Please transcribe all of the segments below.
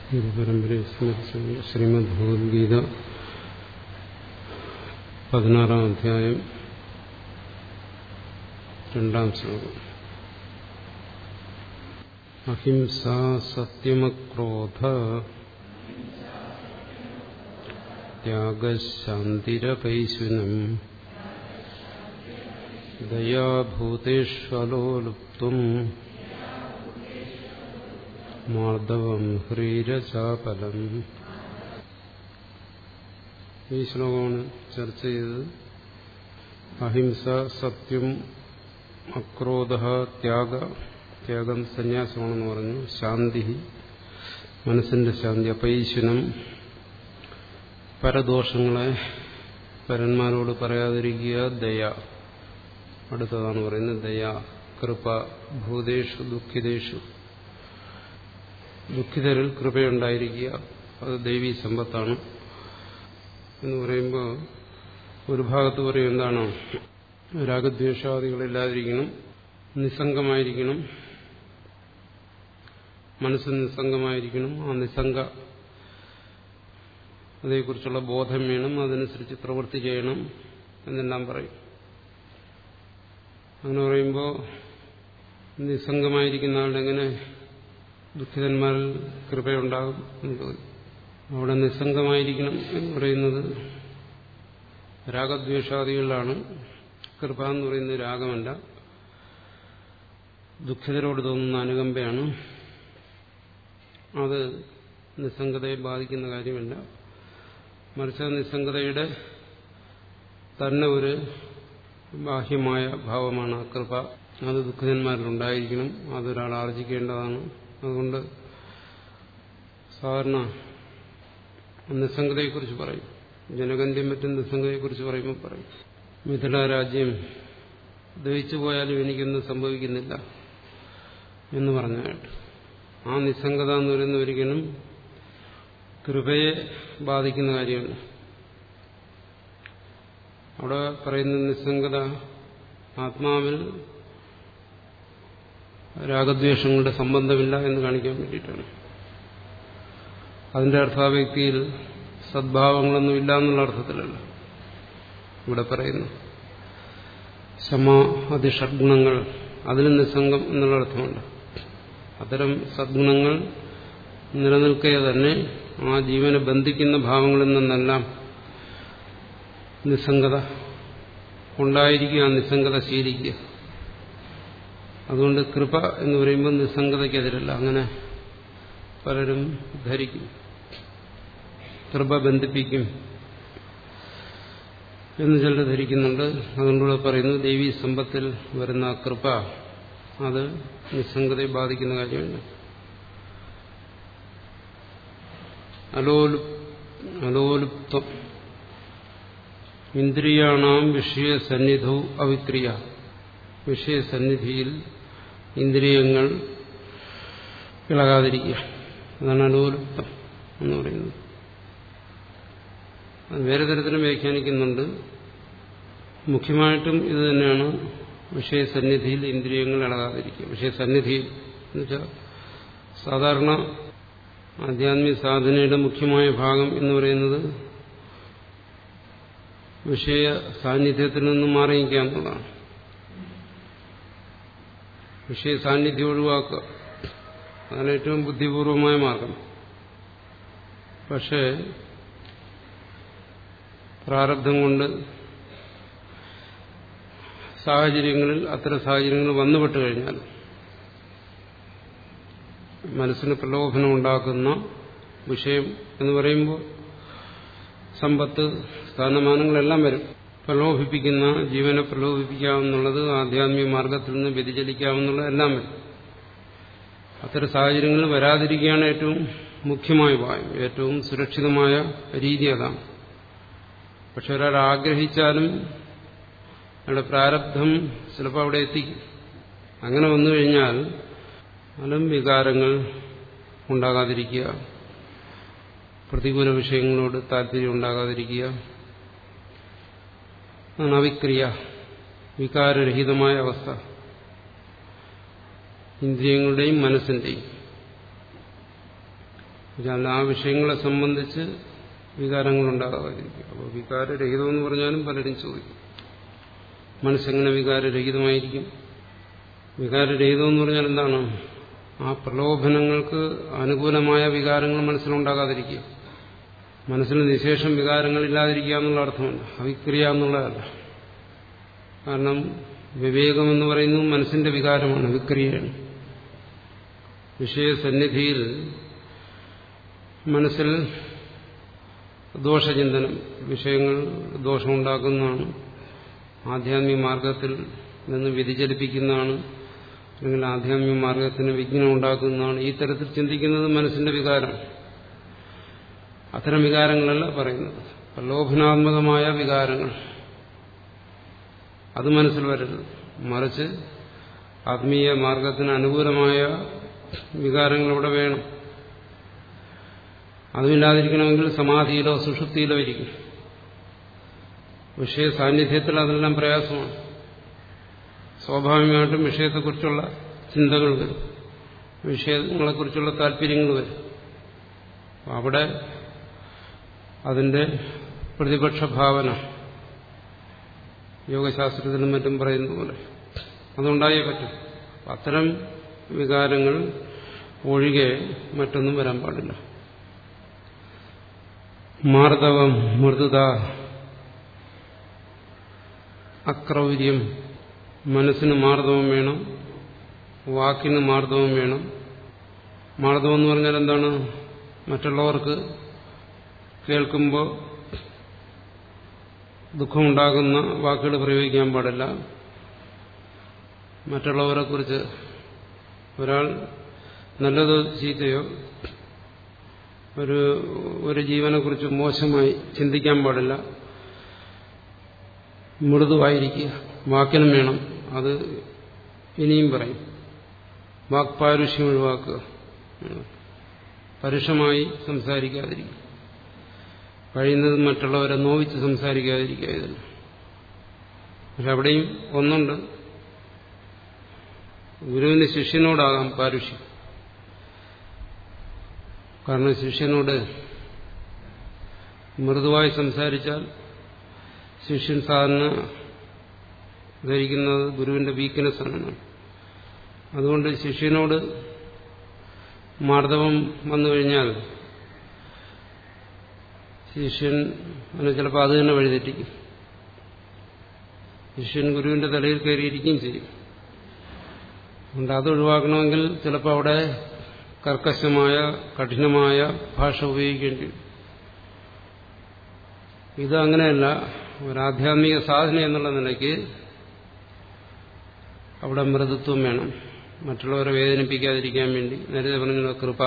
ഗുരുപരമ്പരയെ സ്മരിച്ചുകൊണ്ട് ശ്രീമദ് ഭഗവത്ഗീത പതിനാറാം അധ്യായം രണ്ടാം ശ്ലോകം അഹിംസ സത്യമക്രോധ ത്യാഗശാന്തിരപൈശുനം ദയാഭൂതേഷ്വലോലുപ്തും മാർദ്ദവം ഹ്രീരചാപലം ഈ ശ്ലോകമാണ് ചർച്ച ചെയ്തത് അഹിംസ സത്യം അക്രോധ ത്യാഗ ത്യാഗം സന്യാസമാണെന്ന് പറഞ്ഞു ശാന്തി മനസ്സിന്റെ ശാന്തി അപൈശ്വനം പരദോഷങ്ങളെ പരന്മാരോട് പറയാതിരിക്കുക ദയ അടുത്തതാണ് പറയുന്നത് ദയ കൃപ ഭൂതേഷു ദുഃഖിതേഷു ദുഃഖിതരിൽ കൃപയുണ്ടായിരിക്കുക അത് ദൈവീ സമ്പത്താണ് എന്ന് പറയുമ്പോൾ ഒരു ഭാഗത്ത് പറയും എന്താണ് രാഗദ്വേഷാദികളില്ലാതിരിക്കണം നിസ്സംഗമായിരിക്കണം മനസ്സ് നിസ്സംഗമായിരിക്കണം ആ നിസ്സംഗ അതേക്കുറിച്ചുള്ള ബോധം വേണം അതനുസരിച്ച് പ്രവൃത്തി ചെയ്യണം എന്നെല്ലാം പറയും അങ്ങനെ പറയുമ്പോൾ നിസ്സംഗമായിരിക്കുന്ന ആളുടെ എങ്ങനെ ദുഃഖിതന്മാരിൽ കൃപയുണ്ടാകും എന്ന് ചോദിക്കും അവിടെ നിസ്സംഗമായിരിക്കണം എന്ന് പറയുന്നത് രാഗദ്വേഷാദികളിലാണ് കൃപ എന്ന് പറയുന്നത് രാഗമല്ല ദുഃഖിതരോട് തോന്നുന്ന അനുകമ്പയാണ് അത് നിസ്സംഗതയെ ബാധിക്കുന്ന കാര്യമല്ല മറിച്ച് നിസ്സംഗതയുടെ തന്നെ ഒരു ബാഹ്യമായ ഭാവമാണ് ആ കൃപ അത് ദുഃഖിതന്മാരിലുണ്ടായിരിക്കണം അതൊരാൾ ആർജിക്കേണ്ടതാണ് അതുകൊണ്ട് സാധാരണ നിസ്സംഗതയെക്കുറിച്ച് പറയും ജനകന്യം മറ്റും നിസ്സംഗതയെക്കുറിച്ച് പറയുമ്പോൾ പറയും മിഥില രാജ്യം ദഹിച്ചു പോയാലും എനിക്കൊന്നും സംഭവിക്കുന്നില്ല എന്ന് പറഞ്ഞായിട്ട് ആ നിസ്സംഗത എന്ന് പറയുന്ന ഒരിക്കലും കൃപയെ ബാധിക്കുന്ന കാര്യമല്ല അവിടെ പറയുന്ന നിസ്സംഗത ആത്മാവിൽ രാഗദ്വേഷങ്ങളുടെ സംബന്ധമില്ല എന്ന് കാണിക്കാൻ വേണ്ടിയിട്ടാണ് അതിന്റെ അർത്ഥ വ്യക്തിയിൽ സദ്ഭാവങ്ങളൊന്നും ഇല്ല എന്നുള്ള അർത്ഥത്തിലല്ല ഇവിടെ പറയുന്നു ശമ അതിഷഡ്ഗുണങ്ങൾ അതിന് നിസ്സംഗം എന്നുള്ള അർത്ഥമുണ്ട് അത്തരം സദ്ഗുണങ്ങൾ നിലനിൽക്കുക തന്നെ ആ ജീവനെ ബന്ധിക്കുന്ന ഭാവങ്ങളിൽ നിന്നെല്ലാം നിസ്സംഗത ഉണ്ടായിരിക്കുക ആ നിസ്സംഗത ശീലിക്കുക അതുകൊണ്ട് കൃപ എന്ന് പറയുമ്പോൾ നിസ്സംഗതയ്ക്കെതിരല്ല അങ്ങനെ പലരും ധരിക്കും കൃപ ബന്ധിപ്പിക്കും എന്ന് ചിലർ ധരിക്കുന്നുണ്ട് അതുകൊണ്ടുകൂടെ പറയുന്നു ദേവീ സമ്പത്തിൽ വരുന്ന കൃപ അത് നിസ്സംഗതയെ ബാധിക്കുന്ന കാര്യമല്ല അലോലു അലോലുപ്തം ഇന്ദ്രിയാണാം വിഷയസന്നിധൗ അവിക്രിയ വിഷയസന്നിധിയിൽ ഇന്ദ്രിയങ്ങൾ ഇളകാതിരിക്കുക അതാണ് അലോലുപ്തം എന്ന് പറയുന്നത് അത് വേറെ തരത്തിലും വ്യാഖ്യാനിക്കുന്നുണ്ട് മുഖ്യമായിട്ടും ഇത് തന്നെയാണ് വിഷയസന്നിധിയിൽ ഇന്ദ്രിയങ്ങൾ ഇളകാതിരിക്കുക വിഷയസന്നിധിയിൽ എന്നുവെച്ചാൽ സാധാരണ ആധ്യാത്മിക സാധനയുടെ മുഖ്യമായ ഭാഗം എന്ന് പറയുന്നത് വിഷയ സാന്നിധ്യത്തിൽ നിന്നും മാറി നിൽക്കുക എന്നുള്ളതാണ് വിഷയ സാന്നിധ്യം ഒഴിവാക്കുക അതാണ് ഏറ്റവും ബുദ്ധിപൂർവമായ മാർഗം പക്ഷേ പ്രാരബ്ധം കൊണ്ട് സാഹചര്യങ്ങളിൽ അത്തരം സാഹചര്യങ്ങൾ വന്നുപെട്ട് കഴിഞ്ഞാൽ മനസ്സിന് പ്രലോഭനം ഉണ്ടാക്കുന്ന വിഷയം എന്ന് പറയുമ്പോൾ സമ്പത്ത് സ്ഥാനമാനങ്ങളെല്ലാം വരും പ്രലോഭിപ്പിക്കുന്ന ജീവനെ പ്രലോഭിപ്പിക്കാമെന്നുള്ളത് ആധ്യാത്മിക മാർഗത്തിൽ നിന്ന് വ്യതിചലിക്കാമെന്നുള്ളത് എല്ലാം വരും അത്തരം സാഹചര്യങ്ങൾ വരാതിരിക്കുകയാണ് ഏറ്റവും മുഖ്യമായ ഉപായം ഏറ്റവും സുരക്ഷിതമായ രീതി അതാണ് പക്ഷെ ഒരാൾ ആഗ്രഹിച്ചാലും അയാളുടെ പ്രാരബ്ധം ചിലപ്പോൾ അവിടെ എത്തിക്കും അങ്ങനെ വന്നു കഴിഞ്ഞാൽ അലം വികാരങ്ങൾ ഉണ്ടാകാതിരിക്കുക പ്രതികൂല വിഷയങ്ങളോട് താല്പര്യം ഉണ്ടാകാതിരിക്കുക അവിക്രിയ വികാരരഹിതമായ അവസ്ഥ ഇന്ദ്രിയങ്ങളുടെയും മനസ്സിന്റെയും എന്നാൽ ആ വിഷയങ്ങളെ സംബന്ധിച്ച് വികാരങ്ങൾ ഉണ്ടാകാതിരിക്കും അപ്പോൾ വികാരരഹിതമെന്ന് പറഞ്ഞാലും പലരും ചോദിക്കും മനസ്സെങ്ങനെ വികാരരഹിതമായിരിക്കും വികാരരഹിതമെന്ന് പറഞ്ഞാൽ എന്താണ് ആ പ്രലോഭനങ്ങൾക്ക് അനുകൂലമായ വികാരങ്ങൾ മനസ്സിലുണ്ടാകാതിരിക്കുക മനസ്സിൽ നിശേഷം വികാരങ്ങളില്ലാതിരിക്കുക എന്നുള്ള അർത്ഥമല്ല അവിക്രിയ എന്നുള്ളതല്ല കാരണം വിവേകമെന്ന് പറയുന്നത് മനസ്സിന്റെ വികാരമാണ് വിക്രിയയാണ് വിഷയസന്നിധിയിൽ മനസ്സിൽ ദോഷചിന്തനം വിഷയങ്ങൾ ദോഷമുണ്ടാക്കുന്നതാണ് ആധ്യാത്മിക മാർഗത്തിൽ നിന്ന് വ്യതിചലിപ്പിക്കുന്നതാണ് അല്ലെങ്കിൽ ആധ്യാത്മിക മാർഗത്തിന് വിഘ്നം ഉണ്ടാക്കുന്നതാണ് ഈ തരത്തിൽ ചിന്തിക്കുന്നത് മനസ്സിന്റെ വികാരം അത്തരം വികാരങ്ങളല്ല പറയുന്നത് പ്രലോഭനാത്മകമായ വികാരങ്ങൾ അത് മനസ്സിൽ വരരുത് മറിച്ച് ആത്മീയ മാർഗത്തിന് അനുകൂലമായ വികാരങ്ങൾ ഇവിടെ വേണം അതുമില്ലാതിരിക്കണമെങ്കിൽ സമാധിയിലോ സുഷുപ്തിയിലോ ഇരിക്കും വിഷയ സാന്നിധ്യത്തിൽ അതെല്ലാം പ്രയാസമാണ് സ്വാഭാവികമായിട്ടും വിഷയത്തെക്കുറിച്ചുള്ള ചിന്തകൾ വരും വിഷയങ്ങളെക്കുറിച്ചുള്ള താല്പര്യങ്ങൾ വരും അവിടെ അതിന്റെ പ്രതിപക്ഷ ഭാവന യോഗശാസ്ത്രത്തിലും മറ്റും പറയുന്ന പോലെ അതുണ്ടായേ പറ്റും അത്തരം വികാരങ്ങൾ ഒഴികെ മറ്റൊന്നും വരാൻ പാടില്ല മാർദ്ദവം മൃദുത അക്രൗര്യം മനസ്സിന് മാർദ്ദവം വേണം വാക്കിന് മാർദ്ദവം വേണം മാർദ്ദവം എന്ന് പറഞ്ഞാൽ എന്താണ് മറ്റുള്ളവർക്ക് കേൾക്കുമ്പോൾ ദുഃഖമുണ്ടാകുന്ന വാക്കുകൾ പ്രയോഗിക്കാൻ പാടില്ല മറ്റുള്ളവരെ കുറിച്ച് ഒരാൾ നല്ലതോ ചീത്തയോ ഒരു ഒരു ജീവനെക്കുറിച്ച് മോശമായി ചിന്തിക്കാൻ പാടില്ല മൃദുവായിരിക്കുക വാക്കിനും വേണം അത് ഇനിയും പറയും വാക്പാരുഷ്യം ഒഴിവാക്കുക പരുഷമായി സംസാരിക്കാതിരിക്കുക കഴിയുന്നത് മറ്റുള്ളവരെ നോവിച്ച് സംസാരിക്കാതിരിക്കുക ഇതിൽ പക്ഷെ അവിടെയും ഒന്നുണ്ട് ഗുരുവിന് ശിഷ്യനോടാകാം പാരുഷ്യം കാരണം ശിഷ്യനോട് മൃദുവായി സംസാരിച്ചാൽ ശിഷ്യൻ സാധാരണ ധരിക്കുന്നത് ഗുരുവിന്റെ വീക്ക്നെസ് ആണെന്നാണ് അതുകൊണ്ട് ശിഷ്യനോട് മാർദ്ദവം വന്നു കഴിഞ്ഞാൽ ശിഷ്യൻ അതിന് ചിലപ്പോൾ അത് തന്നെ വഴിതെറ്റിക്കും ശിഷ്യൻ ഗുരുവിന്റെ തലയിൽ കയറിയിരിക്കുകയും ചെയ്യും അതുകൊണ്ട് അത് ഒഴിവാക്കണമെങ്കിൽ ചിലപ്പോൾ അവിടെ കർക്കശമായ കഠിനമായ ഭാഷ ഉപയോഗിക്കേണ്ടി വരും ഇത് അങ്ങനെയല്ല ഒരാധ്യാത്മിക സാധന എന്നുള്ള നിലയ്ക്ക് അവിടെ മൃദുത്വം വേണം മറ്റുള്ളവരെ വേദനിപ്പിക്കാതിരിക്കാൻ വേണ്ടി നേരത്തെ പറഞ്ഞ കൃപ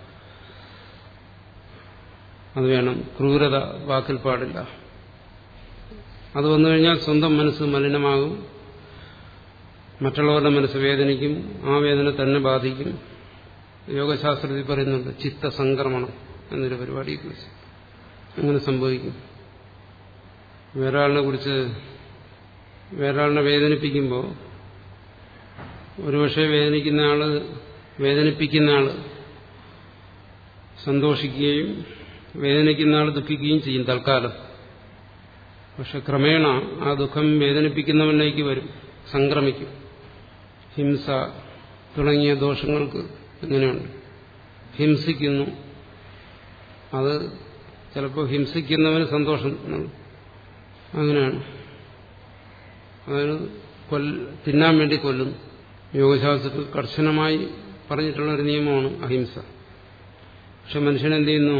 അത് വേണം ക്രൂരത വാക്കിൽ പാടില്ല അത് വന്നു കഴിഞ്ഞാൽ സ്വന്തം മനസ്സ് മലിനമാകും മറ്റുള്ളവരുടെ മനസ്സ് വേദനിക്കും ആ വേദന തന്നെ ബാധിക്കും യോഗശാസ്ത്രത്തിൽ പറയുന്നുണ്ട് ചിത്തസംക്രമണം എന്നൊരു പരിപാടിയെക്കുറിച്ച് അങ്ങനെ സംഭവിക്കും വേറൊരാളിനെ കുറിച്ച് വേറൊരാളിനെ വേദനിപ്പിക്കുമ്പോൾ ഒരുപക്ഷെ വേദനിക്കുന്ന ആള് വേദനിപ്പിക്കുന്ന ആള് സന്തോഷിക്കുകയും വേദനിക്കുന്ന ആൾ ദുഃഖിക്കുകയും ചെയ്യും തൽക്കാലം പക്ഷെ ക്രമേണ ആ ദുഃഖം വേദനിപ്പിക്കുന്നവനിലേക്ക് വരും സംക്രമിക്കും ഹിംസ തുടങ്ങിയ ദോഷങ്ങൾക്ക് ഇങ്ങനെയുണ്ട് ഹിംസിക്കുന്നു അത് ചിലപ്പോൾ ഹിംസിക്കുന്നവന് സന്തോഷം നൽകും അങ്ങനെയാണ് അതായത് കൊല്ല തിന്നാൻ വേണ്ടി കൊല്ലുന്നു യോഗശാസ്ത്രത്തിൽ കർശനമായി പറഞ്ഞിട്ടുള്ള ഒരു നിയമമാണ് അഹിംസ പക്ഷെ മനുഷ്യൻ എന്ത് ചെയ്യുന്നു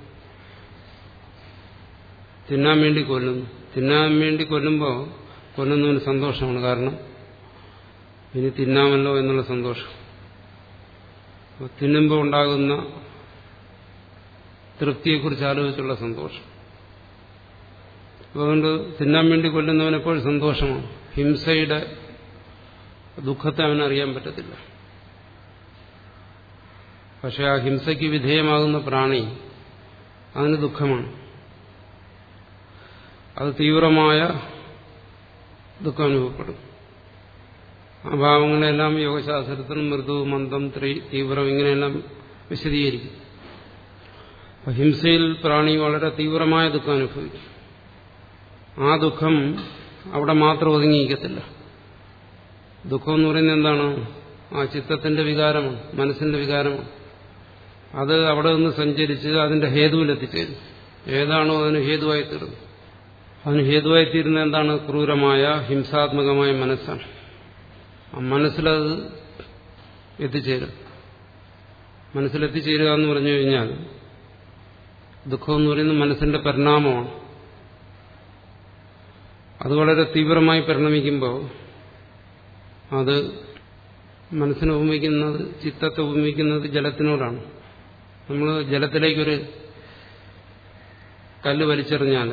തിന്നാൻ വേണ്ടി കൊല്ലുന്നു തിന്നാൻ വേണ്ടി കൊല്ലുമ്പോൾ കൊല്ലുന്നവന് സന്തോഷമാണ് കാരണം ഇനി തിന്നാമല്ലോ എന്നുള്ള സന്തോഷം തിന്നുമ്പോൾ ഉണ്ടാകുന്ന തൃപ്തിയെക്കുറിച്ച് ആലോചിച്ചുള്ള സന്തോഷം അതുകൊണ്ട് തിന്നാൻ വേണ്ടി കൊല്ലുന്നവനെപ്പോഴും സന്തോഷമാണ് ഹിംസയുടെ ദുഃഖത്തെ അവനറിയാൻ പറ്റത്തില്ല പക്ഷെ ആ ഹിംസയ്ക്ക് വിധേയമാകുന്ന പ്രാണി അതിന് ദുഃഖമാണ് അത് തീവ്രമായ ദുഃഖം അനുഭവപ്പെടും ആ ഭാവങ്ങളെല്ലാം യോഗശാസ്ത്രത്തിൽ മൃദു മന്ദം ത്രീ തീവ്രം ഇങ്ങനെയെല്ലാം വിശദീകരിക്കും ഹിംസയിൽ പ്രാണി വളരെ തീവ്രമായ ദുഃഖം അനുഭവിക്കും ആ ദുഃഖം അവിടെ മാത്രം ഒതുങ്ങിയിരിക്കത്തില്ല ദുഃഖം എന്ന് പറയുന്നത് എന്താണ് ആ ചിത്തത്തിന്റെ വികാരമാണ് മനസ്സിന്റെ വികാരമാണ് അത് അവിടെ നിന്ന് സഞ്ചരിച്ച് അതിന്റെ ഹേതുവിലെത്തിച്ചേരും ഏതാണോ അതിന് ഹേതുവായി തീർന്നത് അതിന് ഹേതുവായി തീരുന്ന എന്താണ് ക്രൂരമായ ഹിംസാത്മകമായ മനസ്സാണ് ആ മനസ്സിലത് എത്തിച്ചേരും മനസ്സിലെത്തിച്ചേരുക എന്ന് പറഞ്ഞു കഴിഞ്ഞാൽ ദുഃഖം എന്ന് പറയുന്നത് മനസ്സിന്റെ പരിണാമമാണ് അത് വളരെ തീവ്രമായി പരിണമിക്കുമ്പോൾ അത് മനസ്സിനെ ഉപമിക്കുന്നത് ചിത്തത്തെ ഉപമിക്കുന്നത് ജലത്തിനോടാണ് നമ്മൾ ജലത്തിലേക്കൊരു കല്ല് വലിച്ചെറിഞ്ഞാൽ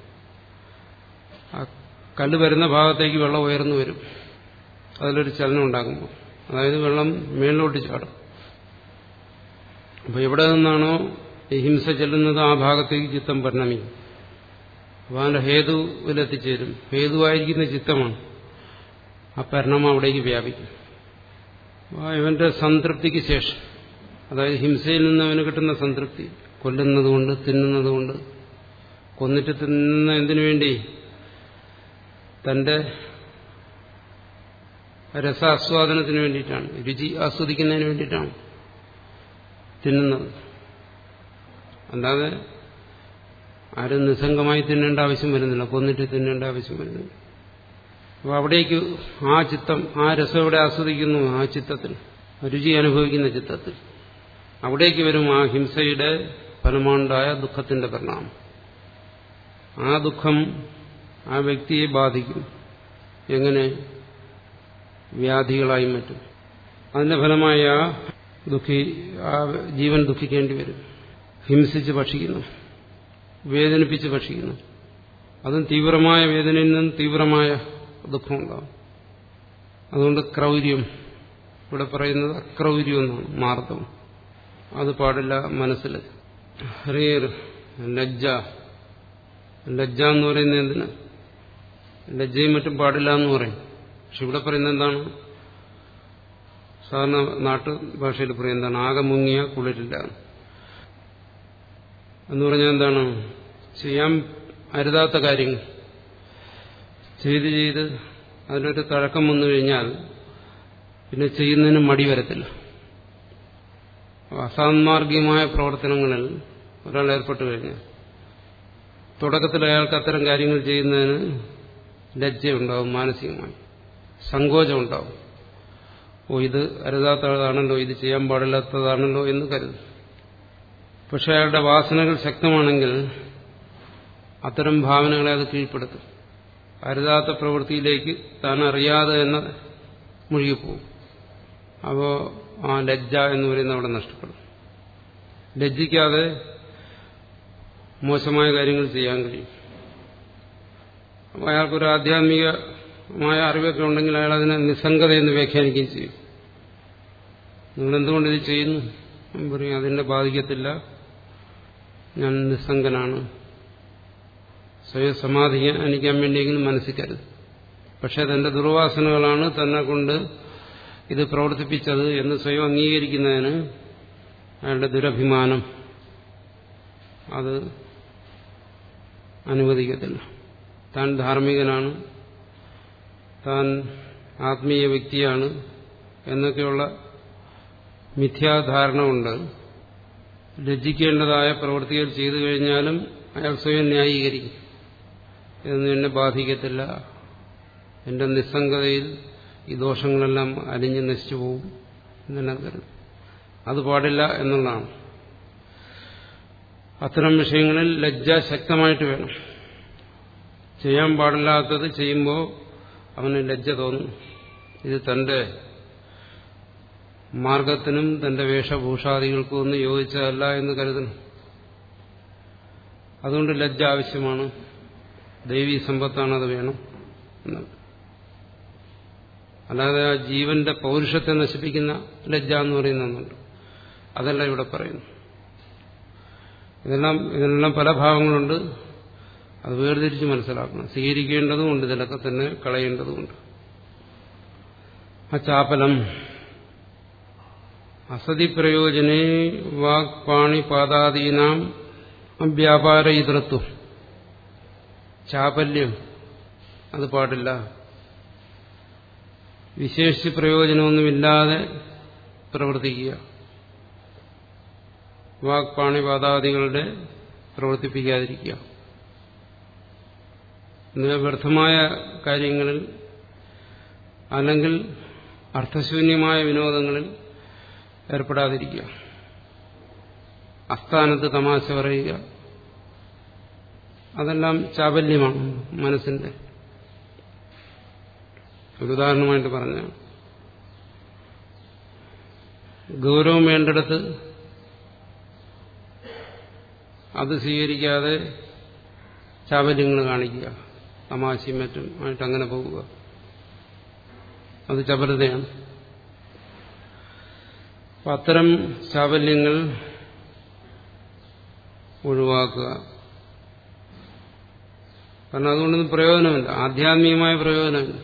ആ കല്ല് വരുന്ന ഭാഗത്തേക്ക് വെള്ളം ഉയർന്നു വരും അതിലൊരു ചലനം ഉണ്ടാകുമ്പോൾ അതായത് വെള്ളം മേളിലോട്ട് ചാടും അപ്പോൾ എവിടെ നിന്നാണോ ഈ ഹിംസ ചെല്ലുന്നത് ആ ഭാഗത്തേക്ക് ചിത്തം പരിണമിക്കും അപ്പോൾ അതിന്റെ ഹേതുവിലെത്തിച്ചേരും ഹേതുവായിരിക്കുന്ന ചിത്തമാണ് ആ പരിണാമം അവിടേക്ക് വ്യാപിക്കും അപ്പോൾ ഇവന്റെ സംതൃപ്തിക്ക് ശേഷം അതായത് ഹിംസയിൽ നിന്ന് അവന് കിട്ടുന്ന സംതൃപ്തി കൊല്ലുന്നതുകൊണ്ട് തിന്നുന്നതുകൊണ്ട് കൊന്നിട്ട് തിന്നുന്ന എന്തിനു വേണ്ടി തന്റെ രസാസ്വാദനത്തിന് വേണ്ടിയിട്ടാണ് രുചി ആസ്വദിക്കുന്നതിന് വേണ്ടിയിട്ടാണ് തിന്നുന്നത് അല്ലാതെ ആരും നിസ്സംഗമായി തിന്നേണ്ട ആവശ്യം വരുന്നില്ല കൊന്നിട്ട് തിന്നേണ്ട ആവശ്യം വരുന്നില്ല അപ്പോൾ അവിടേക്ക് ആ ചിത്തം ആ രസം എവിടെ ആസ്വദിക്കുന്നു ആ ചിത്തത്തിൽ രുചി അനുഭവിക്കുന്ന ചിത്തത്തിൽ അവിടേക്ക് വരും ആ ഹിംസയുടെ ഫലമാണ്ടായ ദുഃഖത്തിന്റെ പരിണാമം ആ ദുഃഖം ആ വ്യക്തിയെ ബാധിക്കും എങ്ങനെ വ്യാധികളായും മറ്റും അതിന്റെ ഫലമായ ആ ദുഃഖി ആ ജീവൻ ദുഃഖിക്കേണ്ടി വരും ഹിംസിച്ച് ഭക്ഷിക്കുന്നു വേദനിപ്പിച്ച് ഭക്ഷിക്കുന്നു അതും തീവ്രമായ വേദനയിൽ നിന്നും തീവ്രമായ ദുഃഖമുണ്ടാകും അതുകൊണ്ട് ക്രൗര്യം ഇവിടെ പറയുന്നത് അക്രൗര്യം എന്നാണ് മാർദ്ദം അത് പാടില്ല മനസ്സിൽ ഹ്രീർ ലജ്ജ ലജ്ജ എന്ന് പറയുന്നത് എന്തിന് ലജ്ജയും മറ്റും പാടില്ല എന്ന് പറയും പക്ഷെ ഇവിടെ പറയുന്നത് എന്താണ് സാധാരണ നാട്ടു ഭാഷയിൽ പറയും എന്താണ് ആകെ മുങ്ങിയ കുളിരില്ല എന്ന് പറഞ്ഞാൽ എന്താണ് ചെയ്യാൻ അരുതാത്ത കാര്യങ്ങൾ ചെയ്ത് ചെയ്ത് അതിലൊരു തഴക്കം വന്നു കഴിഞ്ഞാൽ പിന്നെ ചെയ്യുന്നതിന് മടി വരത്തില്ല അസാന്മാർഗികമായ പ്രവർത്തനങ്ങളിൽ ഒരാൾ ഏർപ്പെട്ടു കഴിഞ്ഞാൽ തുടക്കത്തിൽ അയാൾക്ക് അത്തരം കാര്യങ്ങൾ ചെയ്യുന്നതിന് ലജ്ജയുണ്ടാവും മാനസികമായി സങ്കോചം ഉണ്ടാവും ഓ ഇത് അരുതാത്തതാണല്ലോ ഇത് ചെയ്യാൻ പാടില്ലാത്തതാണല്ലോ എന്ന് കരുതും പക്ഷെ അയാളുടെ വാസനകൾ ശക്തമാണെങ്കിൽ അത്തരം ഭാവനകളെ അത് കീഴ്പ്പെടുത്തും അരുതാത്ത പ്രവൃത്തിയിലേക്ക് താൻ അറിയാതെ എന്ന് മുഴുകിപ്പോവും അപ്പോൾ ആ ലജ്ജ എന്ന് പറയുന്നത് അവിടെ നഷ്ടപ്പെടും ലജ്ജിക്കാതെ മോശമായ കാര്യങ്ങൾ ചെയ്യാൻ കഴിയും അപ്പോൾ അയാൾക്കൊരു ആധ്യാത്മികമായ അറിവൊക്കെ ഉണ്ടെങ്കിൽ അയാൾ അതിനെ നിസ്സംഗത എന്ന് വ്യാഖ്യാനിക്കുകയും ചെയ്യും നിങ്ങൾ എന്തുകൊണ്ട് ഇത് ചെയ്യുന്നു പറയും അതിനെ ബാധിക്കത്തില്ല ഞാൻ നിസ്സംഗനാണ് സ്വയം സമാധിക്കാൻ വേണ്ടിയെങ്കിലും മനസ്സിക്കരുത് പക്ഷെ അതെന്റെ ദുർവാസനകളാണ് തന്നെ കൊണ്ട് ഇത് പ്രവർത്തിപ്പിച്ചത് എന്ന് സ്വയം അംഗീകരിക്കുന്നതിന് അയാളുടെ ദുരഭിമാനം അത് അനുവദിക്കത്തില്ല താൻ ധാർമ്മികനാണ് താൻ ആത്മീയ വ്യക്തിയാണ് എന്നൊക്കെയുള്ള മിഥ്യാധാരണ കൊണ്ട് ലജ്ജിക്കേണ്ടതായ പ്രവൃത്തികൾ ചെയ്തു കഴിഞ്ഞാലും അയാൾ സ്വയം ന്യായീകരിക്കും ഇതൊന്നും എന്നെ ബാധിക്കത്തില്ല എന്റെ നിസ്സംഗതയിൽ ഈ ദോഷങ്ങളെല്ലാം അലിഞ്ഞ് നശിച്ചു പോകും എന്നെല്ലാം കരുതും അത് പാടില്ല എന്നുള്ളതാണ് അത്തരം വിഷയങ്ങളിൽ ലജ്ജ ശക്തമായിട്ട് വേണം ചെയ്യാൻ പാടില്ലാത്തത് ചെയ്യുമ്പോൾ അവന് ലജ്ജ തോന്നും ഇത് തന്റെ മാർഗത്തിനും തന്റെ വേഷഭൂഷാദികൾക്കും ഒന്നും യോജിച്ചതല്ല എന്ന് കരുതണം അതുകൊണ്ട് ലജ്ജ ആവശ്യമാണ് ദൈവീ സമ്പത്താണ് അത് വേണം എന്നത് അല്ലാതെ ആ ജീവന്റെ പൗരുഷത്തെ നശിപ്പിക്കുന്ന ലജ്ജ എന്ന് പറയുന്ന ഒന്നുണ്ട് അതല്ല ഇവിടെ പറയുന്നു ഇതെല്ലാം ഇതിനെല്ലാം പല ഭാവങ്ങളുണ്ട് അത് വേർതിരിച്ച് മനസ്സിലാക്കണം സ്വീകരിക്കേണ്ടതുമുണ്ട് ഇതിലൊക്കെ തന്നെ കളയേണ്ടതുമുണ്ട് ആ ചാപലം അസതി പ്രയോജനെ വാക് പാണി പാദാദീനാം വ്യാപാര ഇതൃത്വം ചാപല്യം അത് പാടില്ല വിശേഷിച്ച് പ്രയോജനമൊന്നുമില്ലാതെ പ്രവർത്തിക്കുക വാക്പാണിപാതാദികളുടെ പ്രവർത്തിപ്പിക്കാതിരിക്കുക എന്നിവ വ്യർത്ഥമായ കാര്യങ്ങളിൽ അല്ലെങ്കിൽ അർത്ഥശൂന്യമായ വിനോദങ്ങളിൽ ഏർപ്പെടാതിരിക്കുക അസ്ഥാനത്ത് തമാശ പറയുക അതെല്ലാം ചാബല്യമാണ് മനസ്സിന്റെ ഒരു ഉദാഹരണമായിട്ട് പറഞ്ഞ ഗൗരവം വേണ്ടിടത്ത് അത് സ്വീകരിക്കാതെ ചാബല്യങ്ങൾ കാണിക്കുക തമാശയും മറ്റും ആയിട്ട് അങ്ങനെ പോവുക അത് ചപലതയാണ് അപ്പം അത്തരം ചാബല്യങ്ങൾ ഒഴിവാക്കുക കാരണം അതുകൊണ്ടൊന്നും പ്രയോജനമില്ല ആധ്യാത്മികമായ പ്രയോജനമില്ല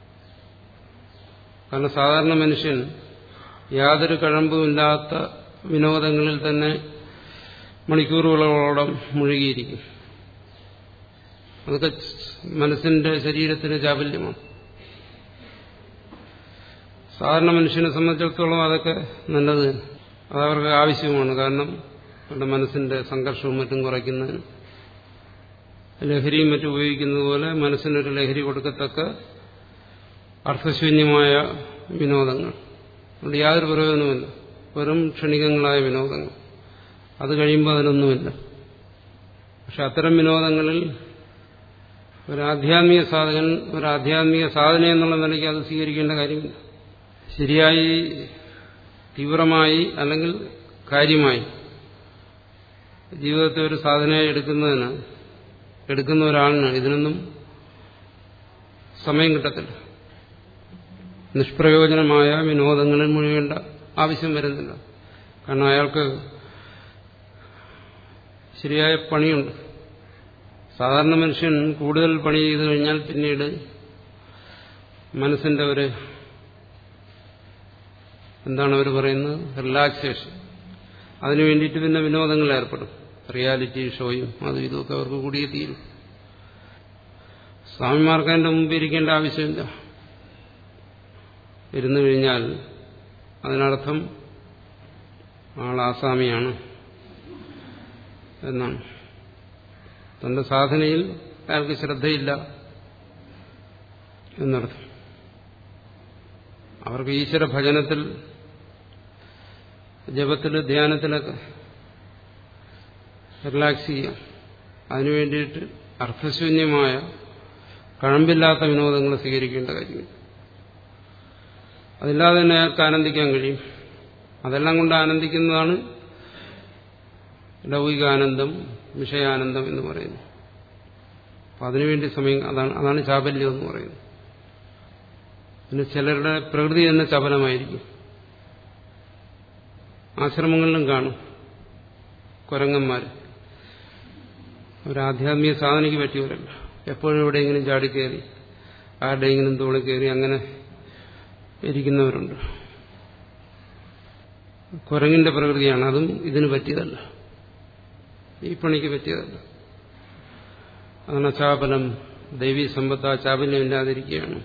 കാരണം സാധാരണ മനുഷ്യൻ യാതൊരു കഴമ്പുമില്ലാത്ത വിനോദങ്ങളിൽ തന്നെ മണിക്കൂറുകളോളം മുഴുകിയിരിക്കും അതൊക്കെ മനസ്സിന്റെ ശരീരത്തിന് ചാബല്യമാണ് സാധാരണ മനുഷ്യനെ സംബന്ധിച്ചിടത്തോളം അതൊക്കെ നല്ലത് അതവർക്ക് ആവശ്യമാണ് കാരണം അവരുടെ മനസ്സിന്റെ സംഘർഷവും മറ്റും കുറയ്ക്കുന്നതിന് ലഹരിയും മറ്റും ഉപയോഗിക്കുന്നത് പോലെ മനസ്സിനൊരു ലഹരി കൊടുക്കത്തക്ക അർത്ഥശൂന്യമായ വിനോദങ്ങൾ അതുകൊണ്ട് യാതൊരു പ്രയോജനവുമില്ല വെറും ക്ഷണികങ്ങളായ വിനോദങ്ങൾ അത് കഴിയുമ്പോൾ അതിനൊന്നുമില്ല പക്ഷെ അത്തരം വിനോദങ്ങളിൽ ഒരു ആധ്യാത്മിക സാധകൻ ഒരു ആധ്യാത്മിക സാധന എന്നുള്ള നിലയ്ക്ക് അത് സ്വീകരിക്കേണ്ട കാര്യമില്ല ശരിയായി തീവ്രമായി അല്ലെങ്കിൽ കാര്യമായി ജീവിതത്തെ ഒരു സാധനയായി എടുക്കുന്നതിന് എടുക്കുന്ന ഒരാളിന് ഇതിനൊന്നും സമയം കിട്ടത്തില്ല നിഷ്പ്രയോജനമായ വിനോദങ്ങളിൽ മുഴുകേണ്ട ആവശ്യം വരുന്നില്ല കാരണം അയാൾക്ക് ശരിയായ പണിയുണ്ട് സാധാരണ മനുഷ്യൻ കൂടുതൽ പണി ചെയ്തു കഴിഞ്ഞാൽ പിന്നീട് മനസ്സിന്റെ ഒരു എന്താണ് അവർ പറയുന്നത് റിലാക്സേഷൻ അതിനു വേണ്ടിയിട്ട് പിന്നെ വിനോദങ്ങൾ ഏർപ്പെടും റിയാലിറ്റി ഷോയും അതും ഇതുമൊക്കെ അവർക്ക് കൂടിയേ തീരും സ്വാമിമാർക്ക് അതിന്റെ മുമ്പ് ഇരിക്കേണ്ട ആവശ്യമില്ല ഇരുന്നു കഴിഞ്ഞാൽ അതിനർത്ഥം ആൾ ആസാമിയാണ് എന്നാണ് തന്റെ സാധനയിൽ അയാൾക്ക് ശ്രദ്ധയില്ല എന്നർത്ഥം അവർക്ക് ഈശ്വര ഭജനത്തിൽ ജപത്തിൽ ധ്യാനത്തിലൊക്കെ റിലാക്സ് ചെയ്യാം അതിനു വേണ്ടിയിട്ട് അർത്ഥശൂന്യമായ കഴമ്പില്ലാത്ത വിനോദങ്ങൾ സ്വീകരിക്കേണ്ട കാര്യമില്ല അതില്ലാതെ തന്നെ അയാൾക്ക് ആനന്ദിക്കാൻ കഴിയും അതെല്ലാം കൊണ്ട് ആനന്ദിക്കുന്നതാണ് ലൗകികാനന്ദം വിഷയാനന്ദം എന്ന് പറയുന്നു അപ്പം അതിനുവേണ്ടി സമയം അതാണ് അതാണ് ചാബല്യം എന്ന് പറയുന്നത് പിന്നെ ചിലരുടെ പ്രകൃതി തന്നെ ചപലമായിരിക്കും ആശ്രമങ്ങളിലും കാണും കുരങ്ങന്മാർ ഒരു ആധ്യാത്മിക സാധനയ്ക്ക് പറ്റിയവരല്ല എപ്പോഴും എവിടെയെങ്കിലും ചാടിക്കയറി ആരുടെയെങ്കിലും തോളി കയറി അങ്ങനെ ഇരിക്കുന്നവരുണ്ട് കുരങ്ങിന്റെ പ്രകൃതിയാണ് അതും ഇതിന് പറ്റിയതല്ല ഈ പണിക്ക് പറ്റിയതല്ല അതാണ് ചാപലം ദൈവീ സമ്പത്ത് ആ ചാപല്യമില്ലാതിരിക്കുകയാണ്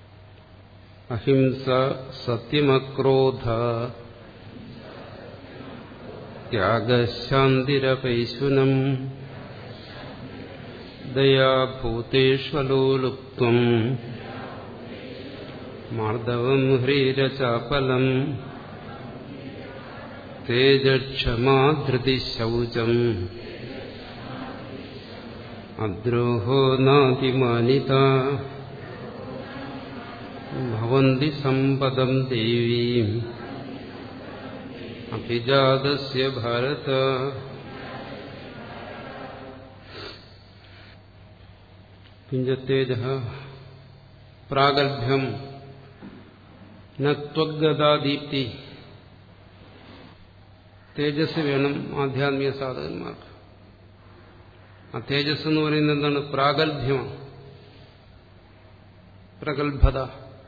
അഹിംസ സത്യമക്രോധ ത്യാഗശാന്തിരപൈശുനം ദയാഭൂതേഷ്വലോലുപ്ത്വം മാർദ്ദവം ഹ്രീരചാപലം തേജക്ഷമാധൃതി ശൗചം അദ്രോഹോ നാതിമാനിത ഭവന്തി സമ്പദം ദേവീം അഭിജാതസ്യ ഭാരത കിഞ്ചത്തേജ പ്രാഗൽഭ്യം നത്വഗതാദീപ്തി തേജസ് വേണം ആധ്യാത്മിക സാധകന്മാർക്ക് ആ തേജസ് എന്ന് പറയുന്നത് എന്താണ് പ്രാഗൽഭ്യമാണ് പ്രഗത്ഭത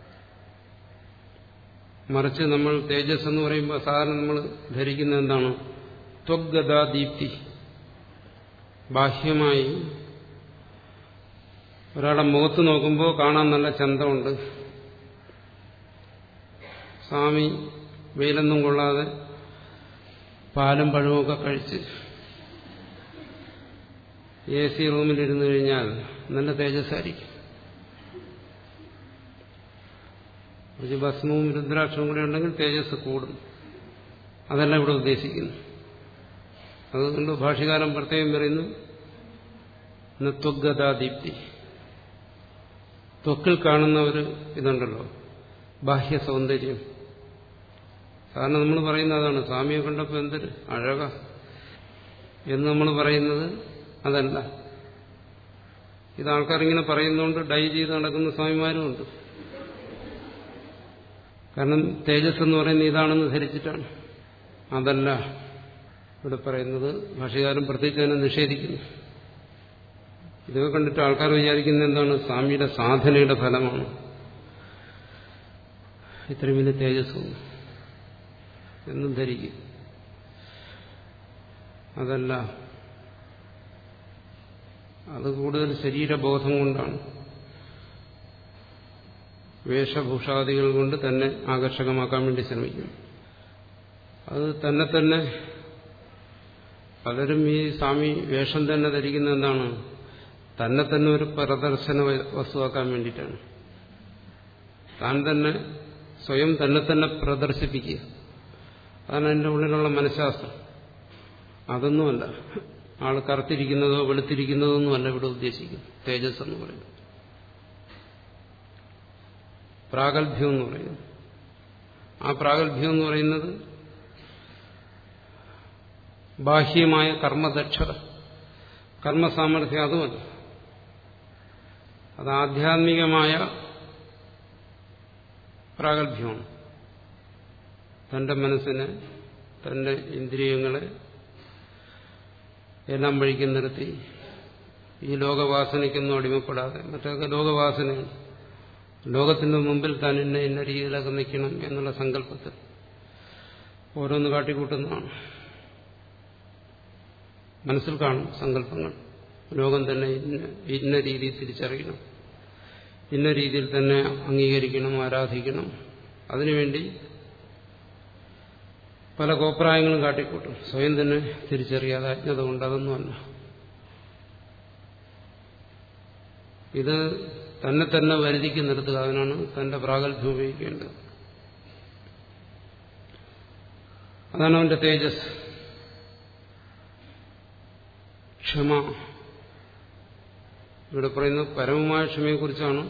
മറിച്ച് നമ്മൾ തേജസ് എന്ന് പറയുമ്പോൾ സാധാരണ നമ്മൾ ധരിക്കുന്നത് എന്താണ് ത്വഗതാദീപ്തി ബാഹ്യമായി ഒരാളുടെ മുഖത്ത് നോക്കുമ്പോൾ കാണാൻ നല്ല ചന്തമുണ്ട് സ്വാമി വെയിലൊന്നും കൊള്ളാതെ പാലും പഴവുമൊക്കെ കഴിച്ച് എ സി റൂമിലിരുന്നു കഴിഞ്ഞാൽ നല്ല തേജസ്സായിരിക്കും കുറച്ച് ഭസ്മവും രുദ്രാക്ഷവും കൂടെ ഉണ്ടെങ്കിൽ തേജസ് കൂടും അതല്ല ഇവിടെ ഉദ്ദേശിക്കുന്നു അതുകൊണ്ട് ഭാഷകാലം പ്രത്യേകം പറയുന്നു ത്വഗതാദീപ്തി ത്വക്കിൽ കാണുന്ന ഒരു ഇതുണ്ടല്ലോ ബാഹ്യ സൗന്ദര്യം സാധാരണ നമ്മൾ പറയുന്ന അതാണ് സ്വാമിയെ കണ്ടപ്പോൾ എന്തൊരു അഴക എന്ന് നമ്മൾ പറയുന്നത് അതല്ല ഇത് ആൾക്കാരിങ്ങനെ പറയുന്നതുകൊണ്ട് ഡൈ ചെയ്ത് നടക്കുന്ന സ്വാമിമാരും ഉണ്ട് കാരണം തേജസ് എന്ന് പറയുന്നത് ഇതാണെന്ന് ധരിച്ചിട്ടാണ് അതല്ല ഇവിടെ പറയുന്നത് ഭാഷകാരൻ പ്രത്യേകിച്ച് അതിനെ നിഷേധിക്കുന്നു ഇതൊക്കെ കണ്ടിട്ട് ആൾക്കാർ വിചാരിക്കുന്നത് എന്താണ് സ്വാമിയുടെ സാധനയുടെ ഫലമാണ് ഇത്രയും വലിയ തേജസ്സും എന്നും ധരിക്കും അതല്ല അത് കൂടുതൽ ശരീരബോധം കൊണ്ടാണ് വേഷഭൂഷാദികൾ കൊണ്ട് തന്നെ ആകർഷകമാക്കാൻ വേണ്ടി ശ്രമിക്കും അത് തന്നെ തന്നെ പലരും ഈ സ്വാമി വേഷം തന്നെ ധരിക്കുന്ന എന്താണ് തന്നെ തന്നെ ഒരു പ്രദർശന വസ്തുവാക്കാൻ വേണ്ടിയിട്ടാണ് താൻ തന്നെ സ്വയം തന്നെ തന്നെ പ്രദർശിപ്പിക്കുക അതാണ് എൻ്റെ ഉള്ളിലുള്ള മനഃശാസ്ത്രം അതൊന്നുമല്ല ആൾ കറുത്തിരിക്കുന്നതോ വെളുത്തിരിക്കുന്നതോ ഒന്നുമല്ല ഇവിടെ ഉദ്ദേശിക്കുന്നത് തേജസ് എന്ന് പറയുന്നത് പ്രാഗൽഭ്യം എന്ന് പറയുന്നത് ആ പ്രാഗൽഭ്യം എന്ന് പറയുന്നത് ബാഹ്യമായ കർമ്മദക്ഷത കർമ്മസാമർഥ്യം അതുമല്ല അത് ആധ്യാത്മികമായ പ്രാഗൽഭ്യമാണ് തന്റെ മനസ്സിനെ തന്റെ ഇന്ദ്രിയങ്ങളെ എല്ലാം വഴിക്ക് നിർത്തി ഈ ലോകവാസനയ്ക്കൊന്നും അടിമപ്പെടാതെ മറ്റൊക്കെ ലോകവാസനയാണ് ലോകത്തിന്റെ മുമ്പിൽ താൻ ഇന്ന ഇന്ന രീതിയിലൊക്കെ നിൽക്കണം എന്നുള്ള സങ്കല്പത്തിൽ ഓരോന്ന് കാട്ടിക്കൂട്ടുന്നതാണ് മനസ്സിൽ കാണും സങ്കല്പങ്ങൾ ലോകം തന്നെ ഇന്ന ഇന്ന രീതിയിൽ തിരിച്ചറിയണം ഇന്ന രീതിയിൽ തന്നെ അംഗീകരിക്കണം ആരാധിക്കണം അതിനുവേണ്ടി പല കോപ്രായങ്ങളും കാട്ടിക്കൂട്ടും സ്വയം തന്നെ തിരിച്ചറിയാതെ അജ്ഞത കൊണ്ട് അതൊന്നുമല്ല ഇത് തന്നെ തന്നെ വരുതിക്ക് നിർത്തുക അതിനാണ് തന്റെ പ്രാഗൽഭ്യം ഉപയോഗിക്കേണ്ടത് അതാണ് അവന്റെ തേജസ് ക്ഷമ ഇവിടെ പറയുന്ന പരമമായ ക്ഷമയെക്കുറിച്ചാണ്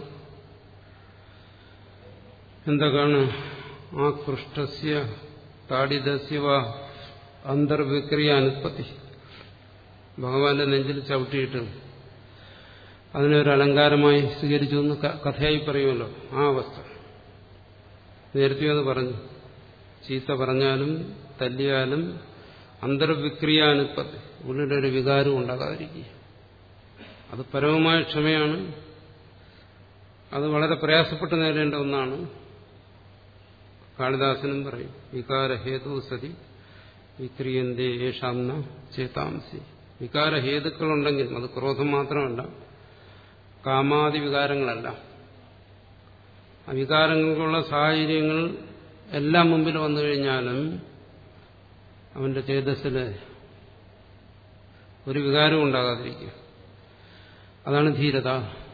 എന്തൊക്കെയാണ് ആ കൃഷ്ടസ്യ താടിതസ്യവ അന്തർവിക്രിയ അനുത്പത്തി ഭഗവാന്റെ നെഞ്ചിൽ ചവിട്ടിയിട്ട് അതിനെ ഒരു അലങ്കാരമായി സ്വീകരിച്ചു എന്ന് കഥയായി പറയുമല്ലോ ആ അവസ്ഥ നേരത്തെ അത് പറഞ്ഞു ചീത്ത പറഞ്ഞാലും തല്ലിയാലും അന്തർവിക്രിയാനുത്പത്തി ഉള്ളിലൊരു ഒരു വികാരം ഉണ്ടാകാതിരിക്കുക അത് പരമമായ ക്ഷമയാണ് അത് വളരെ പ്രയാസപ്പെട്ട് നേടേണ്ട ഒന്നാണ് കാളിദാസനും പറയും വികാരഹേതു സതി വിക്രിയന്തേ യേഷാംന ചേതാംസി വികാരഹേതുക്കളുണ്ടെങ്കിൽ അത് ക്രോധം മാത്രമല്ല കാമാദി വികാരങ്ങളല്ല ആ വികാരങ്ങൾക്കുള്ള സാഹചര്യങ്ങൾ എല്ലാം മുമ്പിൽ വന്നു കഴിഞ്ഞാലും അവന്റെ ചേതസ്സിൽ ഒരു വികാരവും ഉണ്ടാകാതിരിക്കുക അതാണ് ധീരത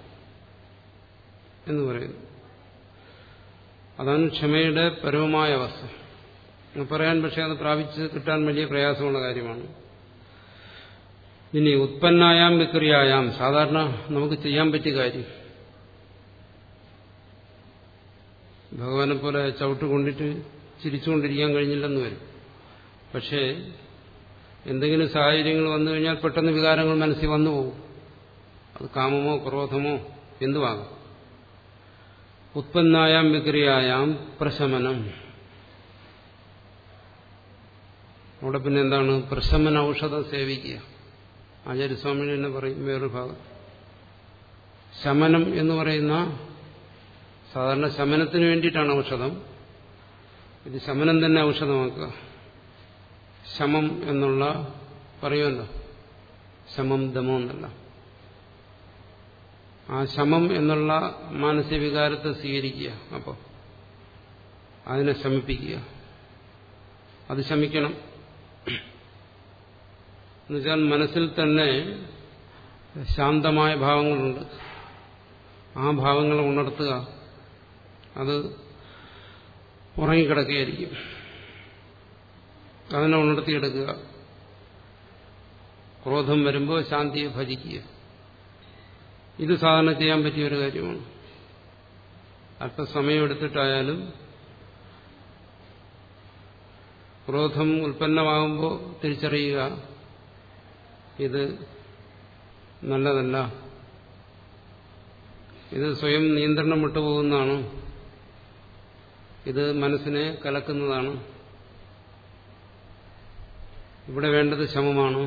എന്ന് പറയുന്നത് അതാണ് ക്ഷമയുടെ പരമമായ അവസ്ഥ പറയാൻ പക്ഷെ അത് പ്രാപിച്ച് കിട്ടാൻ വലിയ പ്രയാസമുള്ള കാര്യമാണ് ഇനി ഉത്പന്നായാം വിക്രിയായാം സാധാരണ നമുക്ക് ചെയ്യാൻ പറ്റിയ കാര്യം ഭഗവാനെ പോലെ ചവിട്ട് കൊണ്ടിട്ട് ചിരിച്ചുകൊണ്ടിരിക്കാൻ കഴിഞ്ഞില്ലെന്ന് വരും പക്ഷേ എന്തെങ്കിലും സാഹചര്യങ്ങൾ വന്നു കഴിഞ്ഞാൽ പെട്ടെന്ന് വികാരങ്ങൾ മനസ്സിൽ വന്നു പോകും അത് കാമമോ ക്രോധമോ എന്തുവാകാം ഉത്പന്നായാം വിക്രിയായാം പ്രശമനം അവിടെ പിന്നെ എന്താണ് പ്രശമന ഔഷധം സേവിക്കുക ആചാര്യസ്വാമി തന്നെ പറയും വേറൊരു ഭാഗം ശമനം എന്ന് പറയുന്ന സാധാരണ ശമനത്തിന് വേണ്ടിയിട്ടാണ് ഔഷധം ഇത് ശമനം തന്നെ ഔഷധമാക്കുക ശമം എന്നുള്ള പറയുമല്ലോ ശമം ദമം എന്നല്ല ആ ശമം എന്നുള്ള മാനസിക വികാരത്തെ സ്വീകരിക്കുക അപ്പോൾ അതിനെ ശമിപ്പിക്കുക അത് ശമിക്കണം എന്നുവെച്ചാൽ മനസ്സിൽ തന്നെ ശാന്തമായ ഭാവങ്ങളുണ്ട് ആ ഭാവങ്ങളെ ഉണർത്തുക അത് ഉറങ്ങിക്കിടക്കുകയായിരിക്കും അതിനെ ഉണർത്തിയെടുക്കുക ക്രോധം വരുമ്പോൾ ശാന്തിയെ ഭജിക്കുക ഇത് സാധാരണ ചെയ്യാൻ പറ്റിയ ഒരു കാര്യമാണ് അല്പസമയം എടുത്തിട്ടായാലും ക്രോധം ഉൽപ്പന്നമാകുമ്പോൾ തിരിച്ചറിയുക ഇത് നല്ലതല്ല ഇത് സ്വയം നിയന്ത്രണം വിട്ടുപോകുന്നതാണ് ഇത് മനസ്സിനെ കലക്കുന്നതാണ് ഇവിടെ വേണ്ടത് ശമമാണ്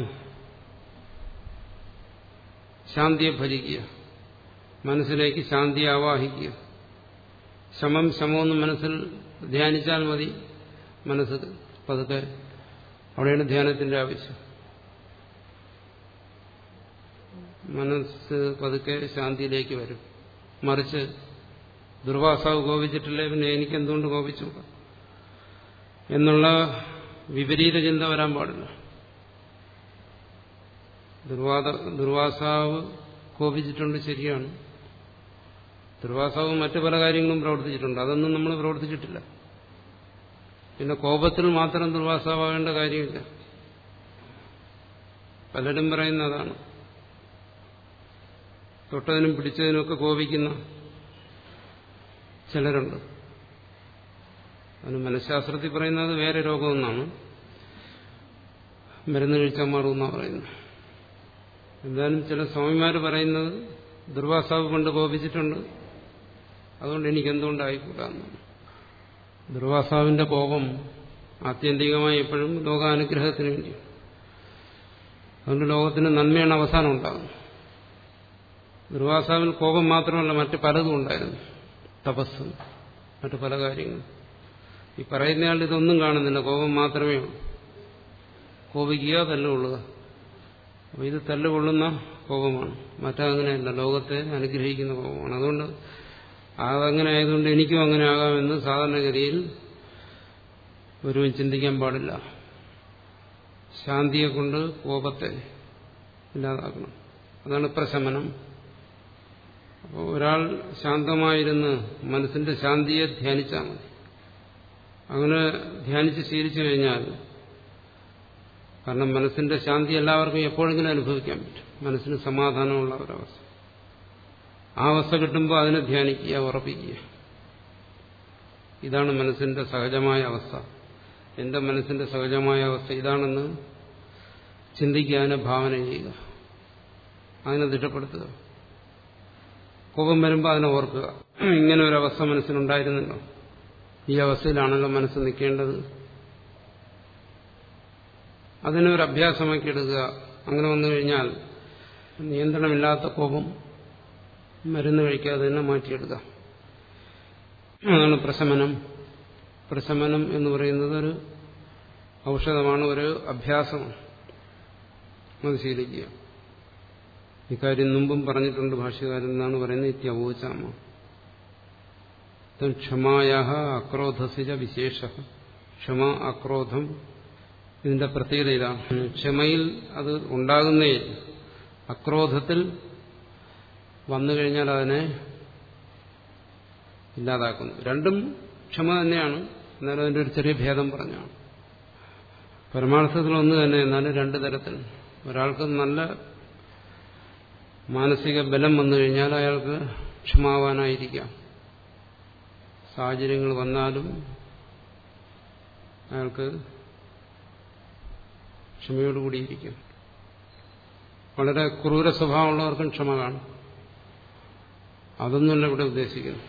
ശാന്തിയെ ഭരിക്കുക മനസ്സിലേക്ക് ശാന്തി ആവാഹിക്കുക ശമം ശമമെന്ന് മനസ്സിൽ ധ്യാനിച്ചാൽ മതി മനസ്സ് പതുക്കെ അവിടെയാണ് ധ്യാനത്തിന്റെ ആവശ്യം മനസ്സ് പതുക്കെ ശാന്തിയിലേക്ക് വരും മറിച്ച് ദുർവാസാവ് കോപിച്ചിട്ടില്ലേ പിന്നെ എനിക്ക് എന്തുകൊണ്ട് കോപിച്ചു എന്നുള്ള വിപരീത ചിന്ത വരാൻ പാടില്ല ദുർവാദ ദുർവാസാവ് കോപിച്ചിട്ടുണ്ട് ശരിയാണ് ദുർവാസാവ് മറ്റു പല കാര്യങ്ങളും പ്രവർത്തിച്ചിട്ടുണ്ട് അതൊന്നും നമ്മൾ പ്രവർത്തിച്ചിട്ടില്ല പിന്നെ കോപത്തിൽ മാത്രം ദുർവാസാവേണ്ട കാര്യമില്ല പലരും പറയുന്ന അതാണ് തൊട്ടതിനും പിടിച്ചതിനുമൊക്കെ കോപിക്കുന്ന ചിലരുണ്ട് അതിന് മനഃശാസ്ത്രത്തിൽ പറയുന്നത് വേറെ രോഗമെന്നാണ് മരുന്ന് കഴിച്ചാൽ മാറുമെന്നാണ് പറയുന്നത് എന്തായാലും ചില സ്വാമിമാർ പറയുന്നത് ദുർവാസാവ് കൊണ്ട് കോപിച്ചിട്ടുണ്ട് അതുകൊണ്ട് എനിക്ക് എന്തുകൊണ്ടായിക്കൂടാന്നാണ് ദുർവാസാവിന്റെ കോപം ആത്യന്തികമായി എപ്പോഴും ലോകാനുഗ്രഹത്തിന് വേണ്ടി അതുകൊണ്ട് ലോകത്തിന് നന്മയാണ് അവസാനം ഉണ്ടാകുന്നത് ദുർവാസാവിൽ കോപം മാത്രമല്ല മറ്റ് പലതും ഉണ്ടായിരുന്നു തപസ് മറ്റു പല കാര്യങ്ങളും ഈ പറയുന്നയാൾ ഇതൊന്നും കാണുന്നില്ല കോപം മാത്രമേ ഉള്ളൂ കോപിക്കുക തല്ലുകൊള്ളുക അപ്പോൾ ഇത് തല്ലുകൊള്ളുന്ന കോപമാണ് മറ്റങ്ങനെയല്ല ലോകത്തെ അനുഗ്രഹിക്കുന്ന കോപമാണ് അതുകൊണ്ട് അതങ്ങനെ ആയതുകൊണ്ട് എനിക്കും അങ്ങനെ ആകാമെന്ന് സാധാരണഗതിയിൽ ഒരുവൻ ചിന്തിക്കാൻ പാടില്ല ശാന്തിയെ കൊണ്ട് കോപത്തെ ഇല്ലാതാക്കണം അതാണ് പ്രശമനം അപ്പോൾ ഒരാൾ ശാന്തമായിരുന്ന് മനസ്സിന്റെ ശാന്തിയെ ധ്യാനിച്ചാൽ മതി അങ്ങനെ ധ്യാനിച്ച് ശീലിച്ചു കഴിഞ്ഞാൽ കാരണം മനസ്സിന്റെ ശാന്തി എല്ലാവർക്കും എപ്പോഴെങ്കിലും അനുഭവിക്കാൻ പറ്റും മനസ്സിന് സമാധാനമുള്ള ഒരവസ്ഥ ആ അവസ്ഥ കിട്ടുമ്പോൾ അതിനെ ധ്യാനിക്കുക ഉറപ്പിക്കുക ഇതാണ് മനസ്സിന്റെ സഹജമായ അവസ്ഥ എന്റെ മനസ്സിന്റെ സഹജമായ അവസ്ഥ ഇതാണെന്ന് ചിന്തിക്കുക അതിനെ ഭാവന ചെയ്യുക അതിനെ ദൃഢപ്പെടുത്തുക കോപം വരുമ്പോൾ അതിനെ ഓർക്കുക ഇങ്ങനെ ഒരു അവസ്ഥ മനസ്സിനുണ്ടായിരുന്നല്ലോ ഈ അവസ്ഥയിലാണല്ലോ മനസ്സ് നിൽക്കേണ്ടത് അതിനൊരു അഭ്യാസമാക്കി എടുക്കുക അങ്ങനെ വന്നു കഴിഞ്ഞാൽ നിയന്ത്രണമില്ലാത്ത കോപം മരുന്ന് കഴിക്കാതെ തന്നെ മാറ്റിയെടുക്കുക അതാണ് പ്രശമനം പ്രശമനം എന്ന് പറയുന്നത് ഒരു ഔഷധമാണ് ഒരു അഭ്യാസമാണ് അത് ശീലിക്കുക ഇക്കാര്യം മുമ്പും പറഞ്ഞിട്ടുണ്ട് ഭാഷ്യകാരൻ എന്നാണ് പറയുന്നത് ഇത്യവോചാമ ക്ഷമായ അക്രോധസിച്ച വിശേഷ ക്ഷമ അക്രോധം ഇതിന്റെ പ്രത്യേകത ഇതാണ് ക്ഷമയിൽ അത് ഉണ്ടാകുന്നേ അക്രോധത്തിൽ വന്നു കഴിഞ്ഞാൽ അതിനെ ഇല്ലാതാക്കുന്നു രണ്ടും ക്ഷമ തന്നെയാണ് എന്നാലും അതിന്റെ ഒരു ചെറിയ ഭേദം പറഞ്ഞാണ് പരമാർത്ഥത്തിൽ ഒന്ന് തന്നെ എന്നാലും രണ്ടു തരത്തിൽ ഒരാൾക്ക് നല്ല മാനസിക ബലം വന്നു കഴിഞ്ഞാൽ അയാൾക്ക് ക്ഷമാവാനായിരിക്കാം സാഹചര്യങ്ങൾ വന്നാലും അയാൾക്ക് ക്ഷമയോടുകൂടിയിരിക്കും വളരെ ക്രൂര സ്വഭാവമുള്ളവർക്കും ക്ഷമ കാണും അതൊന്നുമല്ല ഇവിടെ ഉദ്ദേശിക്കുന്നു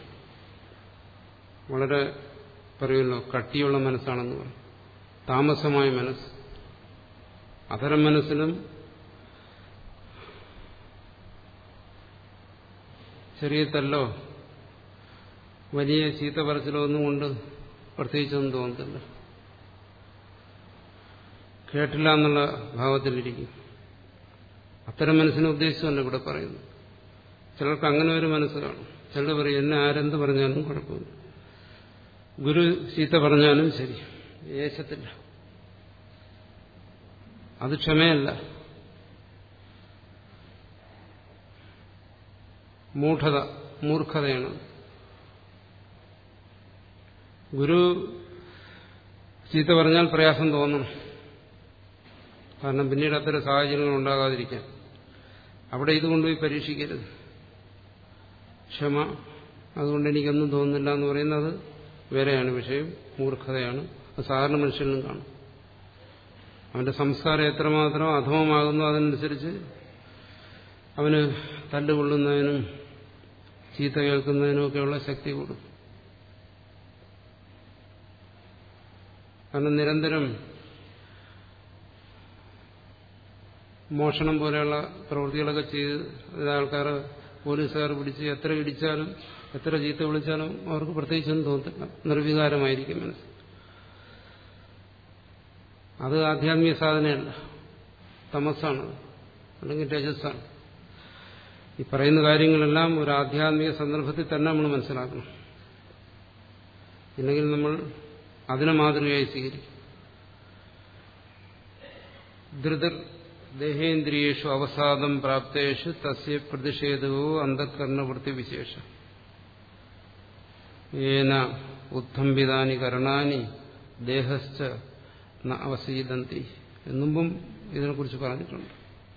വളരെ പറയുമല്ലോ കട്ടിയുള്ള മനസ്സാണെന്ന് പറയും താമസമായ മനസ്സ് അത്തരം മനസ്സിലും ചെറിയ തല്ലോ വലിയ ചീത്ത പറച്ചിലോ ഒന്നും കൊണ്ട് പ്രത്യേകിച്ചൊന്നും തോന്നത്തില്ല കേട്ടില്ല എന്നുള്ള ഭാവത്തിലിരിക്കും അത്തരം മനസ്സിനെ ഉദ്ദേശിച്ചല്ല ഇവിടെ പറയുന്നു ചിലർക്ക് അങ്ങനെ ഒരു മനസ്സ് കാണും ചിലർ പറയും എന്നെ ആരെന്ത് പറഞ്ഞാലും കുഴപ്പമില്ല ഗുരു ചീത്ത പറഞ്ഞാലും ശരി യേശത്തില്ല അത് ക്ഷമയല്ല മൂഢത മൂർഖതയാണ് ഗുരു ചീത്ത പറഞ്ഞാൽ പ്രയാസം തോന്നണം കാരണം പിന്നീട് അത്തരം സാഹചര്യങ്ങൾ ഉണ്ടാകാതിരിക്കാൻ അവിടെ ഇത് കൊണ്ടുപോയി പരീക്ഷിക്കരുത് ക്ഷമ അതുകൊണ്ട് എനിക്കൊന്നും തോന്നുന്നില്ല എന്ന് പറയുന്നത് വേറെയാണ് വിഷയം മൂർഖതയാണ് അത് സാധാരണ മനുഷ്യരിലും കാണും അവന്റെ സംസ്കാരം എത്രമാത്രം അധമമാകുന്നു അതനുസരിച്ച് അവന് തല്ലുകൊള്ളുന്നതിനും ചീത്ത കേൾക്കുന്നതിനും ഒക്കെയുള്ള ശക്തി കൂടും കാരണം നിരന്തരം മോഷണം പോലെയുള്ള പ്രവൃത്തികളൊക്കെ ചെയ്ത് ആൾക്കാർ പോലീസുകാർ പിടിച്ച് എത്ര ഇടിച്ചാലും എത്ര ചീത്ത വിളിച്ചാലും അവർക്ക് പ്രത്യേകിച്ചൊന്നും തോന്നത്തില്ല നിർവികാരമായിരിക്കും മനസ്സ് അത് ആധ്യാത്മിക സാധനയല്ല തമസാണ് അല്ലെങ്കിൽ രജസ്സാണ് ഈ പറയുന്ന കാര്യങ്ങളെല്ലാം ഒരു ആധ്യാത്മിക സന്ദർഭത്തിൽ തന്നെ നമ്മൾ മനസ്സിലാക്കണം ഇല്ലെങ്കിൽ നമ്മൾ അതിനെ മാതൃകയായി സ്വീകരിക്കും ധൃതർ ദേഹേന്ദ്രിയേഷു അവസാദം പ്രാപ്തേഷു തസ്യ പ്രതിഷേധവോ അന്ധകരണവൃത്തി വിശേഷം ഏന ഉദ്ധംബിതാനി കരണാനി ദേഹശ്ച ന അവസീദന്തി എന്നുമ്പും ഇതിനെക്കുറിച്ച് പറഞ്ഞിട്ടുണ്ട്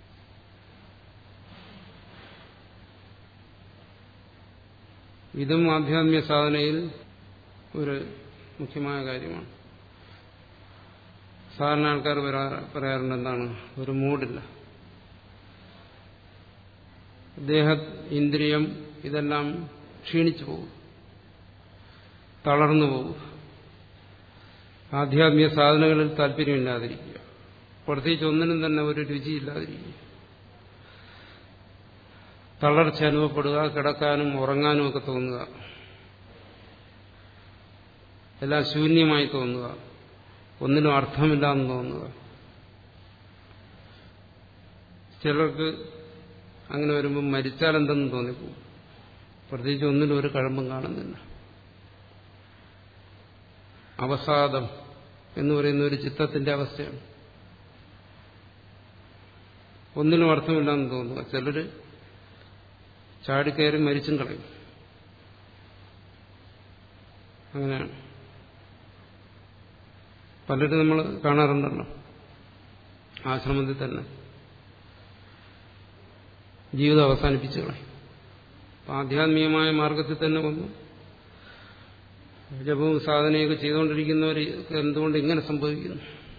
ഇതും ആധ്യാത്മിക സാധനയിൽ ഒരു മുഖ്യമായ കാര്യമാണ് സാധാരണ ആൾക്കാർ പറയാറുണ്ട് എന്താണ് ഒരു മൂഡില്ല ദേഹ ഇന്ദ്രിയം ഇതെല്ലാം ക്ഷീണിച്ചു പോകും തളർന്നു പോകും ആധ്യാത്മിക സാധനങ്ങളിൽ താല്പര്യമില്ലാതിരിക്കുക പ്രത്യേകിച്ച് ഒന്നിനും തന്നെ ഒരു രുചിയില്ലാതിരിക്കുക തളർച്ച അനുഭവപ്പെടുക കിടക്കാനും ഉറങ്ങാനും ഒക്കെ തോന്നുക എല്ലാം ശൂന്യമായി തോന്നുക ഒന്നിനും അർത്ഥമില്ലാന്ന് തോന്നുക ചിലർക്ക് അങ്ങനെ വരുമ്പോൾ മരിച്ചാലെന്തെന്ന് തോന്നിപ്പോകും പ്രത്യേകിച്ച് ഒന്നിനും ഒരു കഴമ്പും കാണുന്നില്ല അവസാദം എന്ന് പറയുന്ന ഒരു ചിത്തത്തിന്റെ അവസ്ഥയാണ് ഒന്നിനും അർത്ഥമില്ലാന്ന് തോന്നുക ചിലര് ചാടിക്കയറി മരിച്ചും കളയും അങ്ങനെയാണ് പലരും നമ്മൾ കാണാറുണ്ടല്ലോ ആശ്രമത്തിൽ തന്നെ ജീവിതം അവസാനിപ്പിച്ചു കളയും ആധ്യാത്മികമായ മാർഗത്തിൽ തന്നെ വന്നു ജപവും സാധനയൊക്കെ ചെയ്തുകൊണ്ടിരിക്കുന്നവർ എന്തുകൊണ്ട് ഇങ്ങനെ സംഭവിക്കുന്നു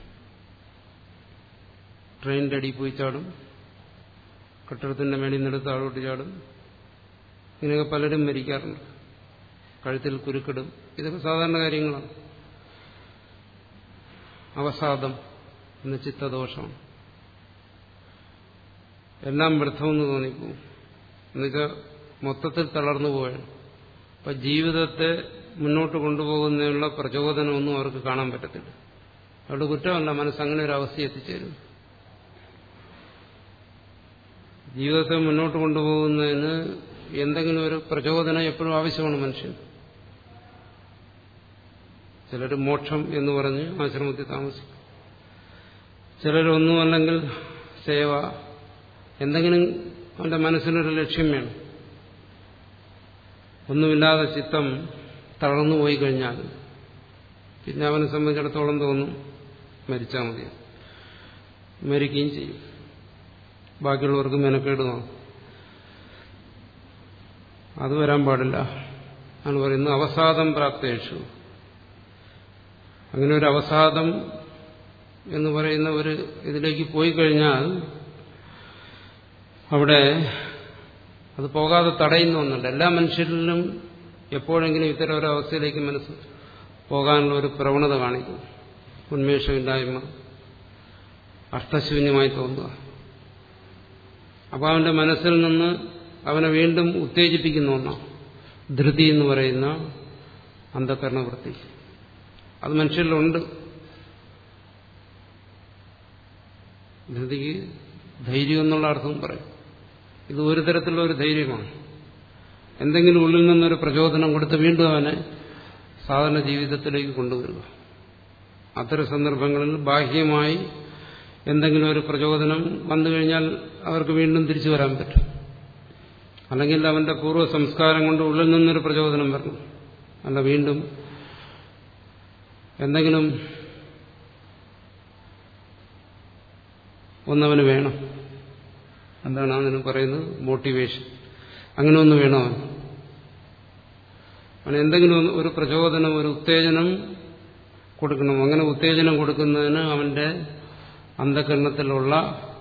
ട്രെയിനിന്റെ അടിയിൽ പോയി ചാടും കെട്ടിടത്തിന്റെ മേളിൽ നിന്നെടുത്ത് താഴോട്ട് ചാടും ഇങ്ങനെയൊക്കെ പലരും മരിക്കാറുണ്ട് കഴുത്തിൽ കുരുക്കിടും ഇതൊക്കെ സാധാരണ കാര്യങ്ങളാണ് അവസാദം എന്ന ചിത്തദോഷമാണ് എല്ലാം വ്യർത്ഥമെന്ന് തോന്നിപ്പോവും എന്നുവെച്ചാൽ മൊത്തത്തിൽ തളർന്നു പോയാണ് അപ്പൊ ജീവിതത്തെ മുന്നോട്ട് കൊണ്ടുപോകുന്നതിനുള്ള പ്രചോദനമൊന്നും അവർക്ക് കാണാൻ പറ്റത്തില്ല അവരുടെ കുറ്റമല്ല മനസ്സങ്ങനെ ഒരു അവസ്ഥ എത്തിച്ചേരും ജീവിതത്തെ മുന്നോട്ട് കൊണ്ടുപോകുന്നതിന് എന്തെങ്കിലും ഒരു പ്രചോദനം എപ്പോഴും ആവശ്യമാണ് മനുഷ്യൻ ചിലർ മോക്ഷം എന്ന് പറഞ്ഞ് ആശ്രമത്തിൽ താമസിക്കും ചിലരൊന്നുമല്ലെങ്കിൽ സേവ എന്തെങ്കിലും അവന്റെ മനസ്സിനൊരു ലക്ഷ്യം വേണം ഒന്നുമില്ലാതെ ചിത്തം തളർന്നു പോയി കഴിഞ്ഞാൽ പിന്നെ അവനെ സംബന്ധിച്ചിടത്തോളം തോന്നും മരിച്ചാൽ മതി മരിക്കുകയും ചെയ്യും ബാക്കിയുള്ളവർക്ക് മെനക്കേടുന്നോ അത് വരാൻ പാടില്ല ആണ് പറയുന്നത് അവസാദം പ്രാപ്തേഷു അങ്ങനെ ഒരു അവസാദം എന്ന് പറയുന്ന ഒരു ഇതിലേക്ക് പോയി കഴിഞ്ഞാൽ അവിടെ അത് പോകാതെ തടയുന്ന ഒന്നുണ്ട് എല്ലാ മനുഷ്യരിലും എപ്പോഴെങ്കിലും ഇത്തരം ഒരു അവസ്ഥയിലേക്ക് മനസ്സ് പോകാനുള്ള ഒരു പ്രവണത കാണിക്കും ഉന്മേഷമില്ലായ്മ അർത്ഥശൂന്യമായി തോന്നുക അപ്പോൾ അവന്റെ മനസ്സിൽ നിന്ന് അവനെ വീണ്ടും ഉത്തേജിപ്പിക്കുന്ന ഒന്നാണ് ധൃതി എന്ന് പറയുന്ന അന്ധകരണവൃത്തി അത് മനുഷ്യരിലുണ്ട് ധൃതിക്ക് ധൈര്യം എന്നുള്ള അർത്ഥവും പറയും ഇത് ഒരു തരത്തിലുള്ള ഒരു ധൈര്യമാണ് എന്തെങ്കിലും ഉള്ളിൽ നിന്നൊരു പ്രചോദനം കൊടുത്ത് വീണ്ടും അവനെ സാധാരണ ജീവിതത്തിലേക്ക് കൊണ്ടുവരിക അത്തരം സന്ദർഭങ്ങളിൽ ബാഹ്യമായി എന്തെങ്കിലും ഒരു പ്രചോദനം വന്നു കഴിഞ്ഞാൽ അവർക്ക് വീണ്ടും തിരിച്ചു വരാൻ പറ്റും അല്ലെങ്കിൽ അവന്റെ പൂർവ്വ സംസ്കാരം കൊണ്ട് ഉള്ളിൽ നിന്നൊരു പ്രചോദനം വരണം അല്ല വീണ്ടും എന്തെങ്കിലും ഒന്നവന് വേണം എന്താണ് അതിന് പറയുന്നത് മോട്ടിവേഷൻ അങ്ങനെ ഒന്ന് വേണോ അവൻ അവൻ എന്തെങ്കിലും ഒരു പ്രചോദനം ഒരു ഉത്തേജനം കൊടുക്കണം അങ്ങനെ ഉത്തേജനം കൊടുക്കുന്നതിന് അവന്റെ അന്ധകരണത്തിലുള്ള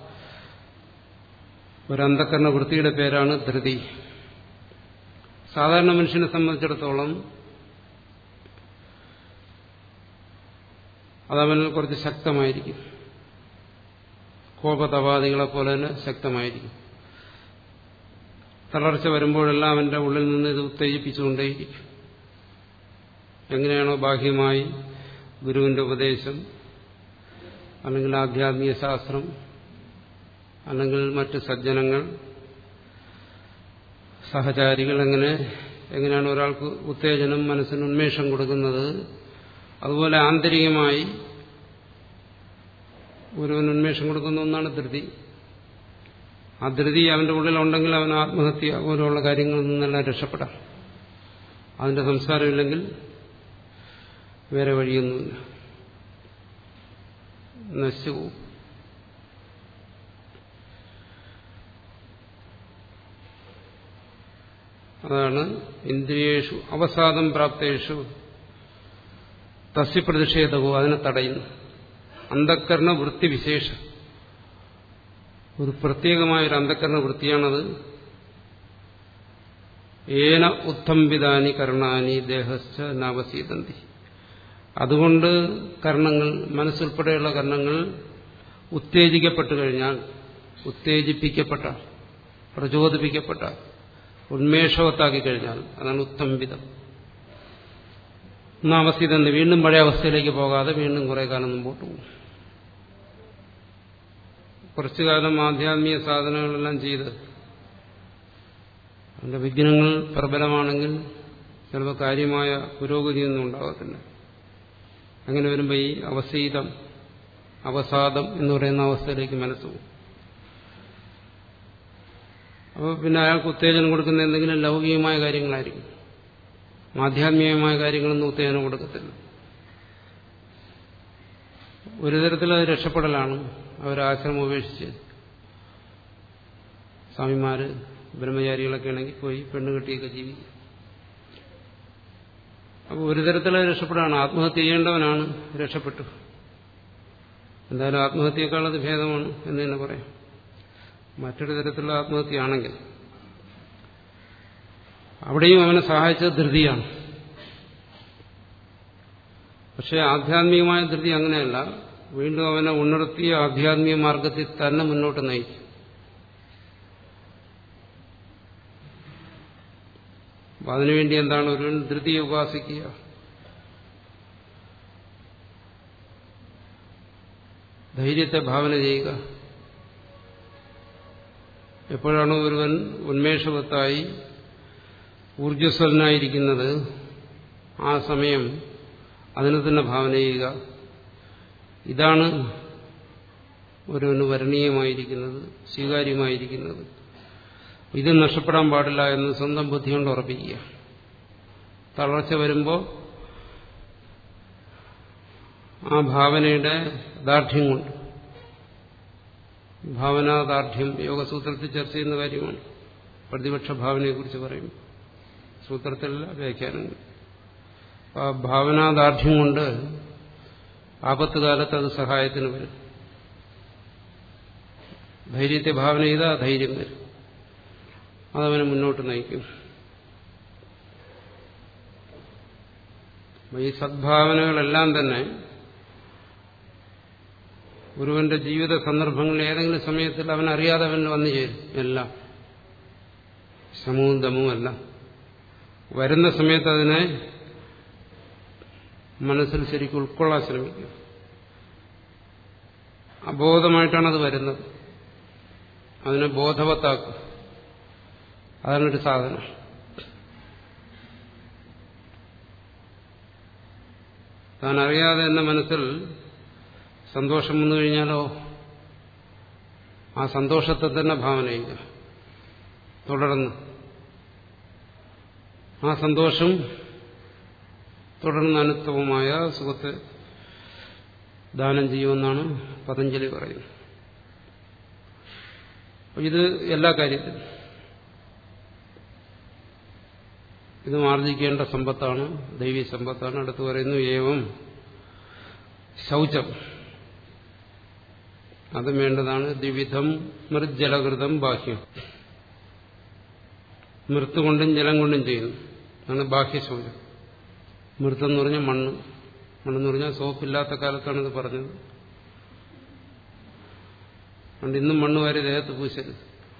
ഒരു അന്ധകരണ വൃത്തിയുടെ പേരാണ് ധൃതി സാധാരണ മനുഷ്യനെ സംബന്ധിച്ചിടത്തോളം അതവനിൽ കുറച്ച് ശക്തമായിരിക്കും കോപതവാദികളെ പോലെ തന്നെ ശക്തമായിരിക്കും തളർച്ച വരുമ്പോഴെല്ലാം അവന്റെ ഉള്ളിൽ നിന്ന് ഇത് ഉത്തേജിപ്പിച്ചുകൊണ്ടേയിരിക്കും എങ്ങനെയാണോ ബാഹ്യമായി ഗുരുവിന്റെ ഉപദേശം അല്ലെങ്കിൽ ആധ്യാത്മിക ശാസ്ത്രം അല്ലെങ്കിൽ മറ്റ് സജ്ജനങ്ങൾ സഹചാരികൾ എങ്ങനെ എങ്ങനെയാണ് ഒരാൾക്ക് ഉത്തേജനം മനസ്സിന് ഉന്മേഷം കൊടുക്കുന്നത് അതുപോലെ ആന്തരികമായി ഒരുവൻ ഉന്മേഷം കൊടുക്കുന്ന ഒന്നാണ് ധൃതി ആ ധൃതി അവന്റെ ഉള്ളിലുണ്ടെങ്കിൽ അവൻ ആത്മഹത്യ പോലെയുള്ള കാര്യങ്ങളിൽ നിന്നെല്ലാം രക്ഷപ്പെടാം അതിന്റെ സംസ്കാരമില്ലെങ്കിൽ വേറെ വഴിയൊന്നുമില്ല നശിച്ചു പോകും അതാണ് ഇന്ദ്രിയേഷു അവസാദം പ്രാപ്തേഷു തസ്യ പ്രതിഷേധവും അതിനെ തടയുന്നു അന്ധക്കരണ വൃത്തി വിശേഷം ഒരു പ്രത്യേകമായൊരു അന്ധക്കരണ വൃത്തിയാണത് ഏന ഉത്തംബിതാനി കർണാനി ദേഹസ്ഥ നാവസീതന്തി അതുകൊണ്ട് കർണങ്ങൾ മനസ്സുൾപ്പെടെയുള്ള കർണങ്ങൾ ഉത്തേജിക്കപ്പെട്ടു കഴിഞ്ഞാൽ ഉത്തേജിപ്പിക്കപ്പെട്ട പ്രചോദിപ്പിക്കപ്പെട്ട ഉന്മേഷവത്താക്കി കഴിഞ്ഞാൽ അതാണ് ഉത്തംബിതം നാവസ്ഥിതന്തി വീണ്ടും പഴയ അവസ്ഥയിലേക്ക് പോകാതെ വീണ്ടും കുറെ കാലം മുമ്പോട്ട് പോകും കുറച്ചു കാലം ആധ്യാത്മിക സാധനങ്ങളെല്ലാം ചെയ്ത് അതിന്റെ വിഘ്നങ്ങൾ പ്രബലമാണെങ്കിൽ ചിലപ്പോൾ കാര്യമായ പുരോഗതിയൊന്നും ഉണ്ടാകത്തില്ല അങ്ങനെ വരുമ്പോൾ ഈ അവസീതം അവസാദം എന്ന് പറയുന്ന അവസ്ഥയിലേക്ക് മനസ്സ് പോകും അപ്പോൾ പിന്നെ അയാൾക്ക് ഉത്തേജനം കൊടുക്കുന്ന എന്തെങ്കിലും ലൗകികമായ കാര്യങ്ങളായിരിക്കും ആധ്യാത്മികമായ കാര്യങ്ങളൊന്നും ഉത്തേജനം കൊടുക്കത്തില്ല ഒരു തരത്തിൽ അത് രക്ഷപ്പെടലാണ് അവരാശ്രമം ഉപേക്ഷിച്ച് സ്വാമിമാര് ബ്രഹ്മചാരികളൊക്കെ ആണെങ്കിൽ പോയി പെണ്ണ് കെട്ടിയൊക്കെ ജീവിക്കും അപ്പോൾ ഒരു തരത്തിൽ രക്ഷപ്പെടാണ് ആത്മഹത്യ ചെയ്യേണ്ടവനാണ് രക്ഷപ്പെട്ടു എന്തായാലും ആത്മഹത്യയേക്കാൾ അത് ഭേദമാണ് എന്ന് തന്നെ പറയാം മറ്റൊരു തരത്തിലുള്ള ആത്മഹത്യയാണെങ്കിൽ അവിടെയും അവനെ സഹായിച്ചത് ധൃതിയാണ് പക്ഷെ ആധ്യാത്മികമായ ധൃതി അങ്ങനെയല്ല വീണ്ടും അവനെ ഉണർത്തിയ ആധ്യാത്മിക മാർഗത്തിൽ തന്നെ മുന്നോട്ട് നയിക്കും അപ്പൊ അതിനുവേണ്ടി എന്താണ് ഒരു ധൃതിയെ ഉപാസിക്കുക ധൈര്യത്തെ ഭാവന ചെയ്യുക എപ്പോഴാണോ ഒരുവൻ ഉന്മേഷവത്തായി ഊർജ്ജസ്വലനായിരിക്കുന്നത് ആ സമയം അതിനെ തന്നെ ഭാവന ചെയ്യുക ഇതാണ് ഒരുവന് വരണീയമായിരിക്കുന്നത് സ്വീകാര്യമായിരിക്കുന്നത് ഇത് നഷ്ടപ്പെടാൻ പാടില്ല എന്ന് സ്വന്തം ബുദ്ധി കൊണ്ട് ഉറപ്പിക്കുക തളർച്ച വരുമ്പോൾ ആ ഭാവനയുടെ ദാർഢ്യം കൊണ്ട് ഭാവനാദാർഢ്യം യോഗസൂത്രത്തിൽ ചർച്ച ചെയ്യുന്ന കാര്യമാണ് പ്രതിപക്ഷ ഭാവനയെക്കുറിച്ച് പറയും സൂത്രത്തിലല്ല വ്യാഖ്യാനങ്ങൾ ആ ഭാവനാദാർഢ്യം കൊണ്ട് ആപത്ത് കാലത്ത് അത് സഹായത്തിന് വരും ധൈര്യത്തെ ഭാവന ചെയ്താൽ ധൈര്യം വരും അതവനെ മുന്നോട്ട് നയിക്കും ഈ സദ്ഭാവനകളെല്ലാം തന്നെ ഒരുവന്റെ ജീവിത സന്ദർഭങ്ങളിൽ ഏതെങ്കിലും സമയത്തിൽ അവൻ അറിയാതെ അവൻ വന്നു ചേരും എല്ലാം ശമവും ദമവും എല്ലാം വരുന്ന സമയത്ത് അതിനെ മനസ്സിൽ ശരിക്കും ഉൾക്കൊള്ളാൻ ശ്രമിക്കുക അബോധമായിട്ടാണ് അത് വരുന്നത് അതിനെ ബോധവത്താക്കുക അതാണൊരു സാധനം താൻ അറിയാതെ എന്ന മനസ്സിൽ സന്തോഷം വന്നു കഴിഞ്ഞാലോ ആ സന്തോഷത്തെ തന്നെ ഭാവന ചെയ്യുക തുടർന്ന് ആ സന്തോഷം തുടർന്ന് അനുത്തമമായ സുഖത്തെ ദാനം ചെയ്യുമെന്നാണ് പതഞ്ജലി പറയുന്നത് ഇത് എല്ലാ കാര്യത്തിലും ഇത് ആർജിക്കേണ്ട സമ്പത്താണ് ദൈവീ സമ്പത്താണ് അടുത്ത് പറയുന്നു ഏവം ശൗചം അത് വേണ്ടതാണ് ദ്വിവിധം മൃജ്ജലകൃതം ബാഹ്യം മൃത്ത് കൊണ്ടും ജലം കൊണ്ടും ചെയ്യുന്നു അതാണ് ബാഹ്യശൗചം മൃത്തെന്ന് പറഞ്ഞാൽ മണ്ണ് മണ്ണെന്ന് പറഞ്ഞാൽ സോപ്പില്ലാത്ത കാലത്താണ് ഇത് പറഞ്ഞത് അതുകൊണ്ട് ഇന്നും മണ്ണ് വരെ ദേഹത്ത് പൂശരുത്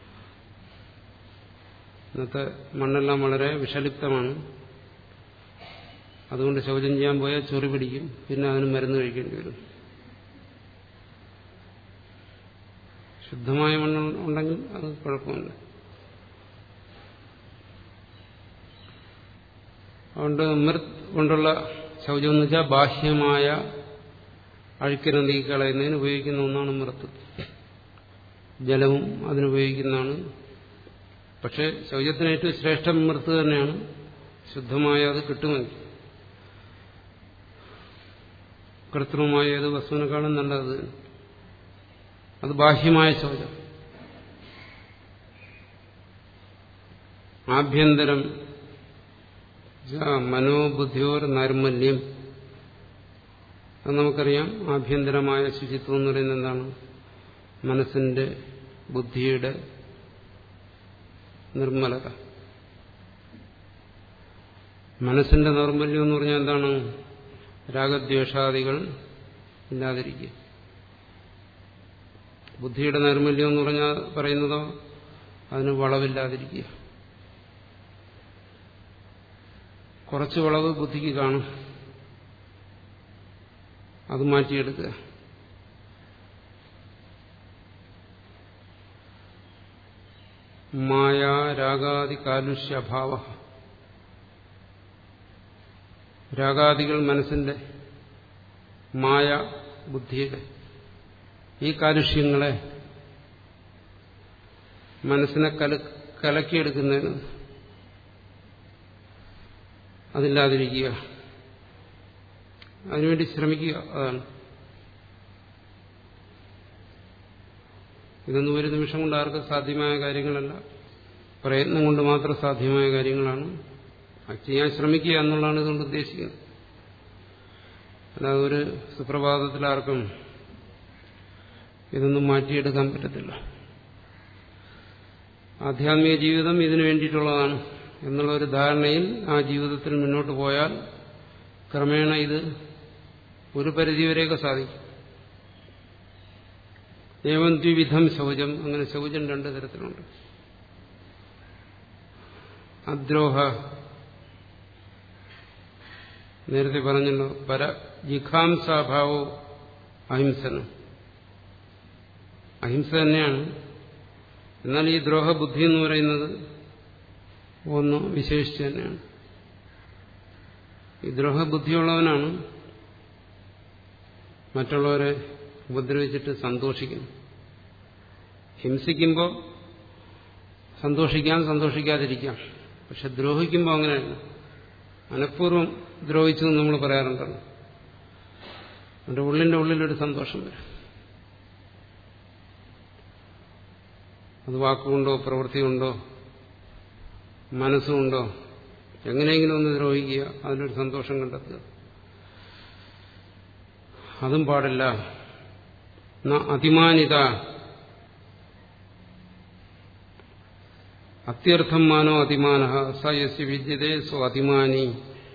ഇന്നത്തെ മണ്ണെല്ലാം വളരെ വിഷലിപ്തമാണ് അതുകൊണ്ട് ശൗചം ചെയ്യാൻ പോയാൽ ചൊറി പിടിക്കും പിന്നെ അതിന് മരുന്ന് കഴിക്കേണ്ടി വരും ശുദ്ധമായ മണ്ണ് ഉണ്ടെങ്കിൽ അത് കുഴപ്പമില്ല അതുകൊണ്ട് മൃത് കൊണ്ടുള്ള ശൗചം എന്ന് വെച്ചാൽ ബാഹ്യമായ അഴുക്കിനെ നീക്കിക്കളയുന്നതിന് ഉപയോഗിക്കുന്ന ഒന്നാണ് മൃത്ത് ജലവും അതിനുപയോഗിക്കുന്നതാണ് പക്ഷെ ശൗചത്തിന് ഏറ്റവും ശ്രേഷ്ഠം മൃത്ത് തന്നെയാണ് ശുദ്ധമായ അത് കിട്ടുമെങ്കിൽ കൃത്രിമമായ ഏത് വസ്തുവിനെക്കാളും നല്ലത് അത് ബാഹ്യമായ ശൗചം ആഭ്യന്തരം മനോബുദ്ധിയോർ നൈർമല്യം അത് നമുക്കറിയാം ആഭ്യന്തരമായ ശുചിത്വം എന്ന് പറയുന്നത് എന്താണ് മനസ്സിന്റെ ബുദ്ധിയുടെ നിർമ്മലത മനസ്സിന്റെ നൈർമല്യം എന്ന് പറഞ്ഞാൽ എന്താണ് രാഗദ്വേഷാദികൾ ഇല്ലാതിരിക്കുക ബുദ്ധിയുടെ നൈർമല്യം എന്ന് പറഞ്ഞാൽ പറയുന്നതോ അതിന് വളവില്ലാതിരിക്കുക കുറച്ച് വളവ് ബുദ്ധിക്ക് കാണും അത് മാറ്റിയെടുക്കുക മായ രാഗാദി കാലുഷ്യഭാവ രാഗാദികൾ മനസ്സിന്റെ മായ ബുദ്ധിയുടെ ഈ കാലുഷ്യങ്ങളെ മനസ്സിനെ കല കലക്കിയെടുക്കുന്നതിന് അതില്ലാതിരിക്കുക അതിനുവേണ്ടി ശ്രമിക്കുക അതാണ് ഇതൊന്നും ഒരു നിമിഷം കൊണ്ട് ആർക്കും സാധ്യമായ കാര്യങ്ങളല്ല പ്രയത്നം കൊണ്ട് മാത്രം സാധ്യമായ കാര്യങ്ങളാണ് അത് ചെയ്യാൻ ശ്രമിക്കുക എന്നുള്ളതാണ് ഇതുകൊണ്ട് ഉദ്ദേശിക്കുന്നത് അല്ലാതെ ഒരു സുപ്രഭാതത്തിൽ ആർക്കും ഇതൊന്നും മാറ്റിയെടുക്കാൻ പറ്റത്തില്ല ആധ്യാത്മിക ജീവിതം ഇതിനു വേണ്ടിയിട്ടുള്ളതാണ് എന്നുള്ള ഒരു ധാരണയിൽ ആ ജീവിതത്തിൽ മുന്നോട്ട് പോയാൽ ക്രമേണ ഇത് ഒരു പരിധിവരെയൊക്കെ സാധിക്കും ഏവം ദ്വിവിധം ശൗചം അങ്ങനെ ശൗചം രണ്ട് തരത്തിലുണ്ട് അദ്രോഹ നേരത്തെ പറഞ്ഞല്ലോ പര ജിഖാംസാഭാവോ അഹിംസനം അഹിംസ തന്നെയാണ് എന്നാൽ ഈ ദ്രോഹബുദ്ധി എന്ന് പറയുന്നത് ഒന്ന് വിശേഷിച്ച് തന്നെയാണ് ഈ ദ്രോഹബുദ്ധിയുള്ളവനാണ് മറ്റുള്ളവരെ ഉപദ്രവിച്ചിട്ട് സന്തോഷിക്കുന്നു ഹിംസിക്കുമ്പോൾ സന്തോഷിക്കാം സന്തോഷിക്കാതിരിക്കാം പക്ഷെ ദ്രോഹിക്കുമ്പോൾ അങ്ങനെയല്ല മനഃപൂർവ്വം ദ്രോഹിച്ചു എന്ന് നമ്മൾ പറയാറുണ്ടല്ലോ എൻ്റെ ഉള്ളിൻ്റെ ഉള്ളിലൊരു സന്തോഷം വരും അത് വാക്കുകൊണ്ടോ പ്രവൃത്തി കൊണ്ടോ മനസ്സുകൊണ്ടോ എങ്ങനെയെങ്കിലും ഒന്ന് ദ്രോഹിക്കുക അതിനൊരു സന്തോഷം കണ്ടെത്തുക അതും പാടില്ല അതിമാനിത അത്യർത്ഥം മാനോ അതിമാന സ യസ് വിദ്യതേ സ്വ അതിമാനി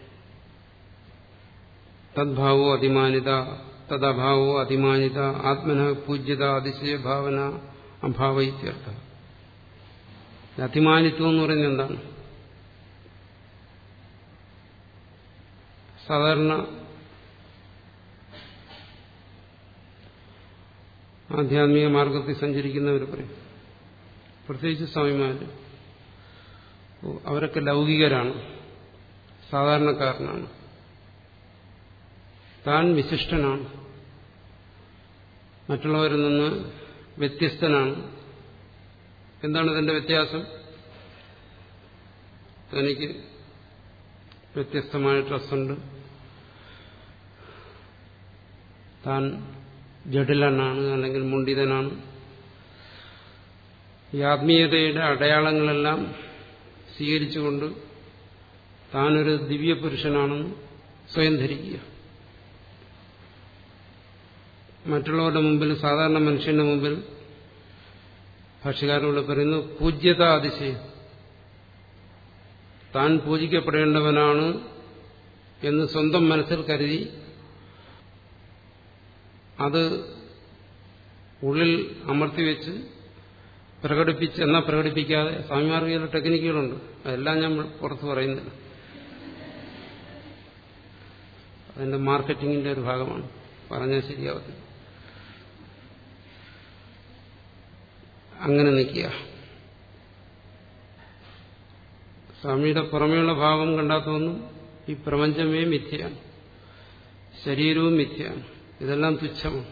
തദ്ഭാവോ അതിമാനിത തദഭാവോ അതിമാനിത ആത്മന പൂജ്യത അതിശയ ഭാവന അഭാവ ഇത്യർത്ഥ അതിമാനിത്വം എന്ന് പറയുന്നത് എന്താണ് സാധാരണ ആധ്യാത്മിക മാർഗത്തിൽ സഞ്ചരിക്കുന്നവർ പറയും പ്രത്യേകിച്ച് സ്വാമിമാർ അവരൊക്കെ ലൗകികരാണ് സാധാരണക്കാരനാണ് താൻ വിശിഷ്ടനാണ് മറ്റുള്ളവരിൽ നിന്ന് വ്യത്യസ്തനാണ് എന്താണ് ഇതിന്റെ വ്യത്യാസം തനിക്ക് വ്യത്യസ്തമായ ഡ്രസ്സുണ്ട് താൻ ജഡിലനാണ് അല്ലെങ്കിൽ മുണ്ടിതനാണ് ഈ ആത്മീയതയുടെ അടയാളങ്ങളെല്ലാം സ്വീകരിച്ചുകൊണ്ട് താനൊരു ദിവ്യപുരുഷനാണെന്ന് സ്വയം ധരിക്കുക മറ്റുള്ളവരുടെ മുമ്പിൽ സാധാരണ മനുഷ്യന്റെ മുമ്പിൽ ഭാഷകാരോട് പറയുന്നു പൂജ്യത അതിശയം താൻ പൂജിക്കപ്പെടേണ്ടവനാണ് എന്ന് സ്വന്തം മനസ്സിൽ കരുതി അത് ഉള്ളിൽ അമർത്തിവെച്ച് പ്രകടിപ്പിച്ച് എന്നാൽ പ്രകടിപ്പിക്കാതെ സ്വാമിമാർക്ക് ചില ടെക്നിക്കുകളുണ്ട് അതെല്ലാം ഞാൻ പുറത്ത് പറയുന്നില്ല അതിന്റെ മാർക്കറ്റിങ്ങിന്റെ ഒരു ഭാഗമാണ് പറഞ്ഞാൽ ശരിയാവത്തില്ല അങ്ങനെ നിൽക്കുക സ്വാമിയുടെ പുറമേയുള്ള ഭാവം കണ്ടാത്തൊന്നും ഈ പ്രപഞ്ചമേ മിഥ്യയാണ് ശരീരവും മിഥ്യയാണ് ഇതെല്ലാം തുച്ഛമാണ്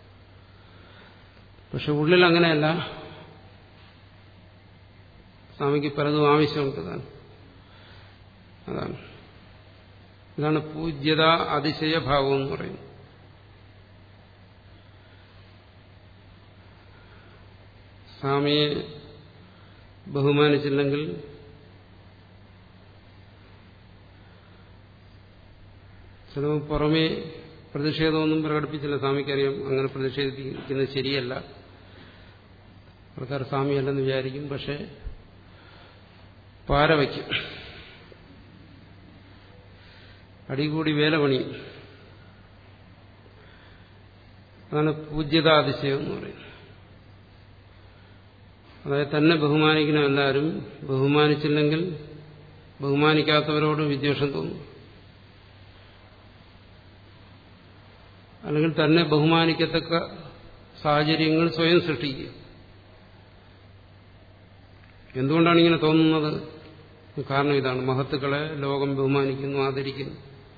പക്ഷെ ഉള്ളിൽ അങ്ങനെയല്ല സ്വാമിക്ക് പലതും ആവശ്യമുണ്ട് താൻ അതാണ് ഇതാണ് പൂജ്യത അതിശയഭാവം എന്ന് പറയുന്നത് സ്വാമിയെ ബഹുമാനിച്ചില്ലെങ്കിൽ ചിലപ്പോൾ പുറമേ പ്രതിഷേധമൊന്നും പ്രകടിപ്പിച്ചില്ല സ്വാമിക്കറിയാം അങ്ങനെ പ്രതിഷേധിക്കുന്നത് ശരിയല്ല ആൾക്കാർ സ്വാമിയല്ലെന്ന് വിചാരിക്കും പക്ഷെ പാര വയ്ക്കും അടികൂടി വേല പണിയും അതാണ് പൂജ്യതാതിശയം എന്ന് പറയുന്നത് അതായത് തന്നെ ബഹുമാനിക്കുന്ന എല്ലാവരും ബഹുമാനിച്ചില്ലെങ്കിൽ ബഹുമാനിക്കാത്തവരോട് വിദ്വേഷം തോന്നും അല്ലെങ്കിൽ തന്നെ ബഹുമാനിക്കത്തക്ക സാഹചര്യങ്ങൾ സ്വയം സൃഷ്ടിക്കുക എന്തുകൊണ്ടാണ് ഇങ്ങനെ തോന്നുന്നത് കാരണം ഇതാണ് മഹത്തുക്കളെ ലോകം ബഹുമാനിക്കുന്നു ആദരിക്കുന്നു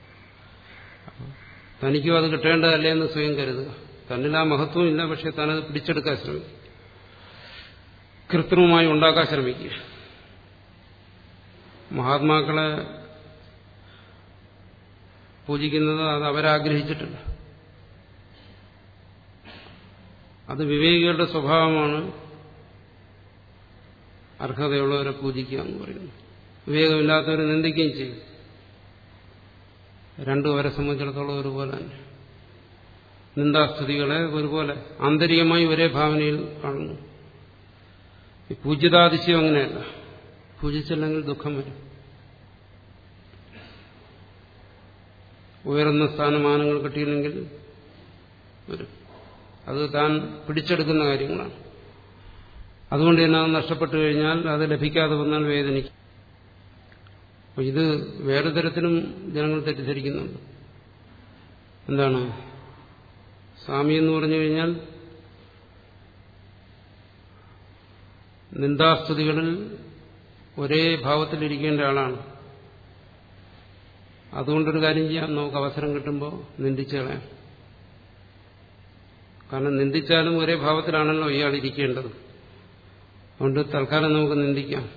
തനിക്കും അത് കിട്ടേണ്ടതല്ലേ എന്ന് സ്വയം കരുതുക തന്നിൽ ആ മഹത്വം ഇല്ല പക്ഷെ താനത് പിടിച്ചെടുക്കാൻ ശ്രമിക്കും കൃത്രിമമായി ഉണ്ടാക്കാൻ ശ്രമിക്കുക മഹാത്മാക്കളെ പൂജിക്കുന്നത് അത് അവരാഗ്രഹിച്ചിട്ടില്ല അത് വിവേകികളുടെ സ്വഭാവമാണ് അർഹതയുള്ളവരെ പൂജിക്കുക എന്ന് പറയുന്നു വിവേകമില്ലാത്തവരെ നിന്ദിക്കുകയും ചെയ്യും രണ്ടും അവരെ സംബന്ധിച്ചിടത്തോളം ഒരുപോലെ തന്നെ നിന്ദാസ്തുതികളെ ഒരുപോലെ ആന്തരികമായി ഒരേ ഭാവനയിൽ കാണുന്നു ഈ പൂജ്യതാതിശയം അങ്ങനെയല്ല പൂജിച്ചില്ലെങ്കിൽ ദുഃഖം വരും ഉയർന്ന സ്ഥാനമാനങ്ങൾ കിട്ടിയില്ലെങ്കിൽ വരും അത് താൻ പിടിച്ചെടുക്കുന്ന കാര്യങ്ങളാണ് അതുകൊണ്ട് തന്നെ അത് നഷ്ടപ്പെട്ടു കഴിഞ്ഞാൽ അത് ലഭിക്കാതെ വന്നാൽ വേദനിക്കും അപ്പൊ ഇത് വേറെ തരത്തിലും ജനങ്ങൾ തെറ്റിദ്ധരിക്കുന്നുണ്ട് എന്താണ് സ്വാമി എന്ന് പറഞ്ഞു കഴിഞ്ഞാൽ നിന്ദാസ്തുതികളിൽ ഒരേ ഭാവത്തിലിരിക്കേണ്ട ആളാണ് അതുകൊണ്ടൊരു കാര്യം ചെയ്യാം നമുക്ക് അവസരം കിട്ടുമ്പോൾ നിന്ദിച്ചു കളയാം കാരണം നിന്ദിച്ചാലും ഒരേ ഭാവത്തിലാണല്ലോ ഇയാൾ ഇരിക്കേണ്ടത് അതുകൊണ്ട് തൽക്കാലം നമുക്ക് നിന്ദിക്കാം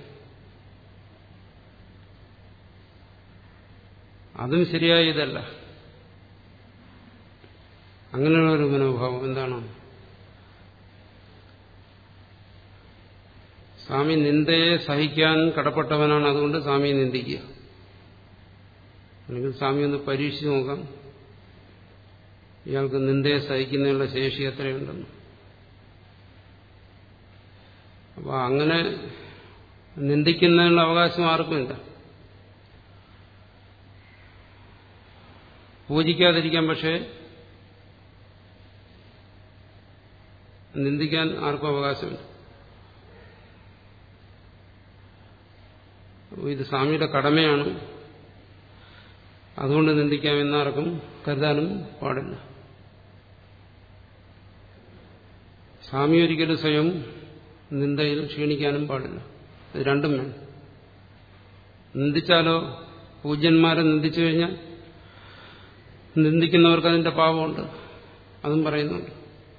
അതും ശരിയായ ഇതല്ല അങ്ങനെയുള്ള ഒരു മനോഭാവം എന്താണ് സ്വാമി നിന്ദയെ സഹിക്കാൻ കടപ്പെട്ടവനാണ് അതുകൊണ്ട് സ്വാമിയെ നിന്ദിക്കുക അല്ലെങ്കിൽ സ്വാമി ഒന്ന് പരീക്ഷിച്ച് നോക്കാം ഇയാൾക്ക് നിന്ദയെ സഹിക്കുന്നതിനുള്ള ശേഷി എത്രയുണ്ടെന്ന് അപ്പൊ അങ്ങനെ നിന്ദിക്കുന്നതിനുള്ള അവകാശം ആർക്കുമില്ല പൂജിക്കാതിരിക്കാൻ പക്ഷേ നിന്ദിക്കാൻ ആർക്കും അവകാശമില്ല ഇത് സ്വാമിയുടെ കടമയാണ് അതുകൊണ്ട് നിന്ദിക്കാമെന്നാർക്കും കരുതാനും പാടില്ല സ്വാമി ഒരിക്കലും സ്വയം നിന്ദയിൽ ക്ഷീണിക്കാനും പാടില്ല ഇത് രണ്ടും വേണം നിന്ദിച്ചാലോ പൂജ്യന്മാരെ നിന്ദിച്ചു കഴിഞ്ഞാൽ നിന്ദിക്കുന്നവർക്ക് അതിന്റെ പാപമുണ്ട് അതും പറയുന്നുണ്ട്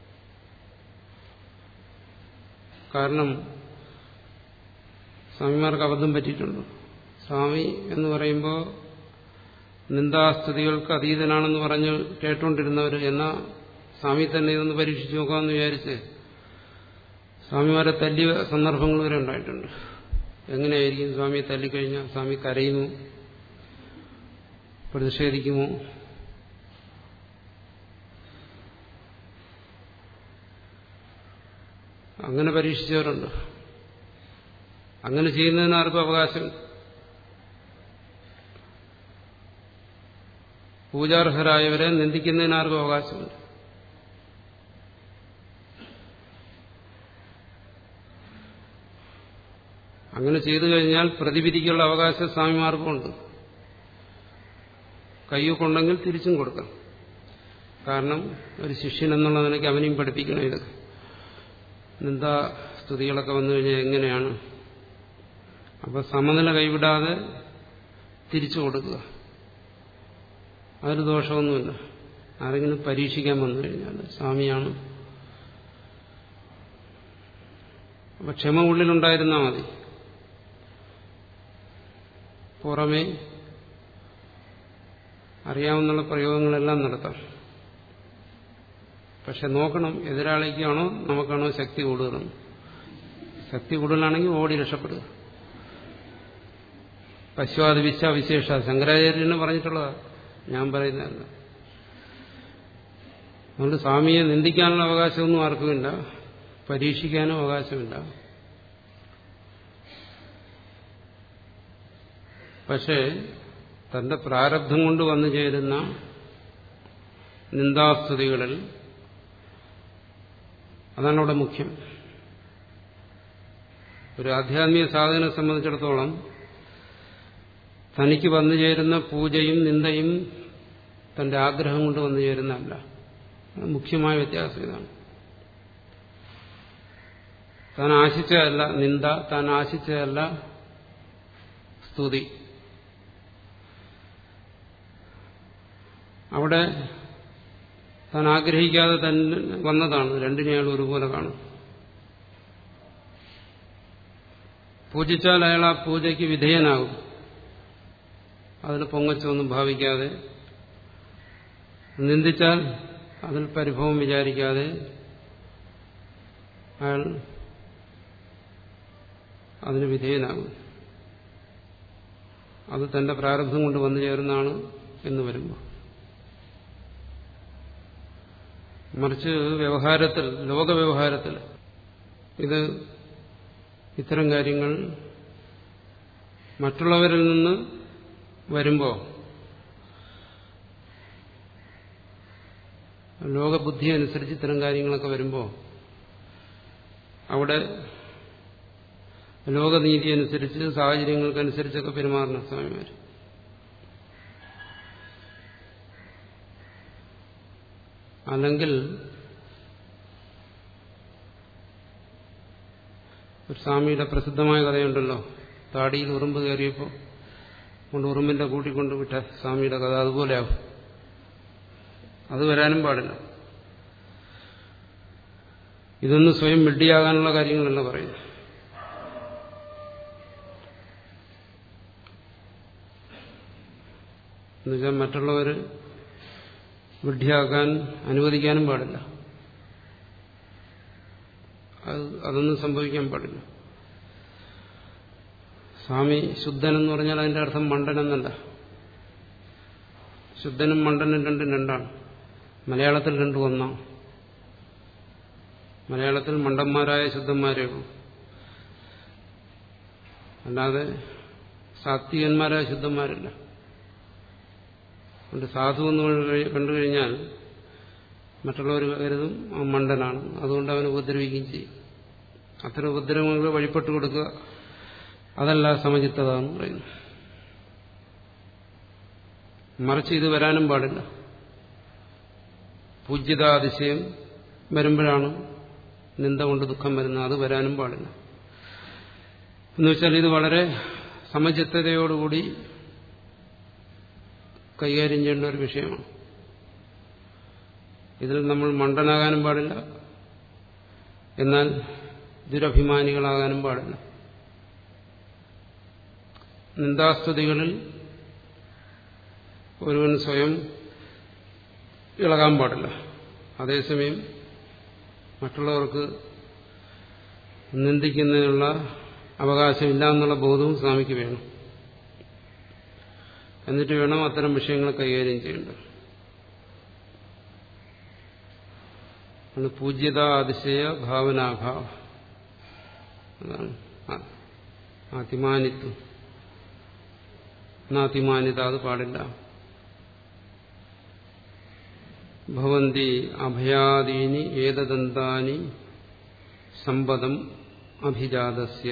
കാരണം സ്വാമിമാർക്ക് അബദ്ധം പറ്റിയിട്ടുണ്ട് സ്വാമി എന്ന് പറയുമ്പോൾ നിന്ദാസ്തുതികൾക്ക് അതീതനാണെന്ന് പറഞ്ഞ് കേട്ടുകൊണ്ടിരുന്നവർ എന്നാൽ സ്വാമി തന്നെ ഇതൊന്ന് പരീക്ഷിച്ചു നോക്കാമെന്ന് വിചാരിച്ച് സ്വാമിമാരെ തല്ലിയ സന്ദർഭങ്ങൾ വരെ ഉണ്ടായിട്ടുണ്ട് എങ്ങനെയായിരിക്കും സ്വാമിയെ തല്ലിക്കഴിഞ്ഞാൽ സ്വാമി കരയുമോ പ്രതിഷേധിക്കുമോ അങ്ങനെ പരീക്ഷിച്ചവരുണ്ട് അങ്ങനെ ചെയ്യുന്നതിന് ആർക്കും അവകാശം പൂജാർഹരായവരെ നിന്ദിക്കുന്നതിന് ആർക്കും അവകാശമുണ്ട് അങ്ങനെ ചെയ്തു കഴിഞ്ഞാൽ പ്രതിവിധിക്കുള്ള അവകാശം സ്വാമിമാർക്കുമുണ്ട് കയ്യൊക്കെയുണ്ടെങ്കിൽ തിരിച്ചും കൊടുക്കണം കാരണം ഒരു ശിഷ്യൻ എന്നുള്ള നിലയ്ക്ക് അവനെയും പഠിപ്പിക്കണം ഇതൊക്കെ നിന്ദാ സ്തുതികളൊക്കെ വന്നു കഴിഞ്ഞാൽ എങ്ങനെയാണ് അപ്പൊ സമനില കൈവിടാതെ തിരിച്ചു കൊടുക്കുക അതൊരു ദോഷമൊന്നുമില്ല ആരെങ്കിലും പരീക്ഷിക്കാൻ വന്നു കഴിഞ്ഞാൽ സ്വാമിയാണ് അപ്പൊ ക്ഷമ ഉള്ളിലുണ്ടായിരുന്നാൽ മതി പുറമേ അറിയാവുന്ന പ്രയോഗങ്ങളെല്ലാം നടത്താം പക്ഷെ നോക്കണം എതിരാളിക്കാണോ നമുക്കാണോ ശക്തി കൂടുതലും ശക്തി കൂടുതലാണെങ്കിൽ ഓടി രക്ഷപ്പെടുക പശുവാദ വിശ്വ വിശേഷ ശങ്കരാചാര്യന് പറഞ്ഞിട്ടുള്ളതാ ഞാൻ പറയുന്നതല്ല അതുകൊണ്ട് സ്വാമിയെ നിന്ദിക്കാനുള്ള അവകാശമൊന്നും ആർക്കുമില്ല പരീക്ഷിക്കാനും അവകാശമില്ല പക്ഷേ തന്റെ പ്രാരബ്ധം കൊണ്ട് വന്നു ചേരുന്ന നിന്ദാസ്തുതികളിൽ അതാണ് അവിടെ മുഖ്യം ഒരു ആധ്യാത്മിക സാധനെ സംബന്ധിച്ചിടത്തോളം തനിക്ക് വന്നു ചേരുന്ന പൂജയും നിന്ദയും തന്റെ ആഗ്രഹം കൊണ്ട് വന്നു ചേരുന്നതല്ല മുഖ്യമായ വ്യത്യാസം ഇതാണ് താൻ ആശിച്ചതല്ല നിന്ദ താൻ ആശിച്ചതല്ല സ്തുതി അവിടെ താൻ ആഗ്രഹിക്കാതെ തന്നെ വന്നതാണ് രണ്ടിനെ അയാൾ ഒരുപോലെ കാണും പൂജിച്ചാൽ അയാൾ ആ പൂജയ്ക്ക് വിധേയനാകും അതിൽ പൊങ്ങച്ചൊന്നും ഭാവിക്കാതെ നിന്ദിച്ചാൽ അതിൽ പരിഭവം വിചാരിക്കാതെ അയാൾ അതിന് വിധേയനാകും അത് തന്റെ പ്രാരബ്ധം കൊണ്ട് വന്നു ചേരുന്നതാണ് എന്ന് വരുമ്പോൾ മറിച്ച് വ്യവഹാരത്തിൽ ലോകവ്യവഹാരത്തിൽ ഇത് ഇത്തരം കാര്യങ്ങൾ മറ്റുള്ളവരിൽ നിന്ന് വരുമ്പോൾ ലോകബുദ്ധി അനുസരിച്ച് ഇത്തരം കാര്യങ്ങളൊക്കെ വരുമ്പോൾ അവിടെ ലോകനീതി അനുസരിച്ച് സാഹചര്യങ്ങൾക്കനുസരിച്ചൊക്കെ പെരുമാറണം സ്വാമിമാർ അല്ലെങ്കിൽ ഒരു സ്വാമിയുടെ പ്രസിദ്ധമായ കഥയുണ്ടല്ലോ താടിയിൽ ഉറുമ്പ് കയറിയപ്പോൾ കൊണ്ട് ഉറുമ്പിന്റെ കൂട്ടിക്കൊണ്ട് വിട്ട സ്വാമിയുടെ കഥ അതുപോലെയാവും അത് വരാനും പാടില്ല ഇതൊന്നും സ്വയം വിഡ്ഢിയാകാനുള്ള കാര്യങ്ങളല്ല പറയുന്നത് എന്നുവെച്ചാൽ മറ്റുള്ളവർ വിഡ്ഢിയാക്കാൻ അനുവദിക്കാനും പാടില്ല അത് അതൊന്നും സംഭവിക്കാൻ പാടില്ല സ്വാമി ശുദ്ധൻ എന്ന് പറഞ്ഞാൽ അതിന്റെ അർത്ഥം മണ്ടനെന്നല്ല ശുദ്ധനും മണ്ടനും രണ്ടും രണ്ടാണ് മലയാളത്തിൽ രണ്ടും ഒന്നാം മലയാളത്തിൽ മണ്ടന്മാരായ ശുദ്ധന്മാരേ ഉള്ളൂ അല്ലാതെ സാത്വികന്മാരായ ശുദ്ധന്മാരില്ല അതുകൊണ്ട് സാധു എന്ന് കണ്ടു കഴിഞ്ഞാൽ മറ്റുള്ളവർ കരുതും ആ മണ്ടനാണ് അതുകൊണ്ട് അവനെ ഉപദ്രവിക്കുകയും ചെയ്യും അത്തരം ഉപദ്രവങ്ങൾ വഴിപ്പെട്ടു കൊടുക്കുക അതല്ല സമചിത്തത എന്ന് പറയുന്നു മറിച്ച് ഇത് വരാനും പാടില്ല പൂജ്യതാതിശയം വരുമ്പോഴാണ് നിന്ദ കൊണ്ട് ദുഃഖം വരുന്ന അത് വരാനും പാടില്ല എന്നുവെച്ചാൽ ഇത് വളരെ സമചിത്തതയോടുകൂടി കൈകാര്യം ചെയ്യേണ്ട ഒരു വിഷയമാണ് ഇതിൽ നമ്മൾ മണ്ടനാകാനും പാടില്ല എന്നാൽ ദുരഭിമാനികളാകാനും പാടില്ല നിന്ദാസ്തുതികളിൽ ഒരുവൻ സ്വയം ഇളകാൻ പാടില്ല അതേസമയം മറ്റുള്ളവർക്ക് നിന്ദിക്കുന്നതിനുള്ള അവകാശമില്ല എന്നുള്ള ബോധവും സ്വാമിക്ക് വേണം എന്നിട്ട് വേണം അത്തരം വിഷയങ്ങൾ കൈകാര്യം ചെയ്യേണ്ടത് ആണ് പൂജ്യത അതിശയ ഭാവനാഭാവ അതാണ് അതിമാനിത്വം നാതിമാനിത അത് പാടില്ല ഭവന്തി അഭയാദീനി ഏതദന്താനി സമ്പദം അഭിജാതസ്യ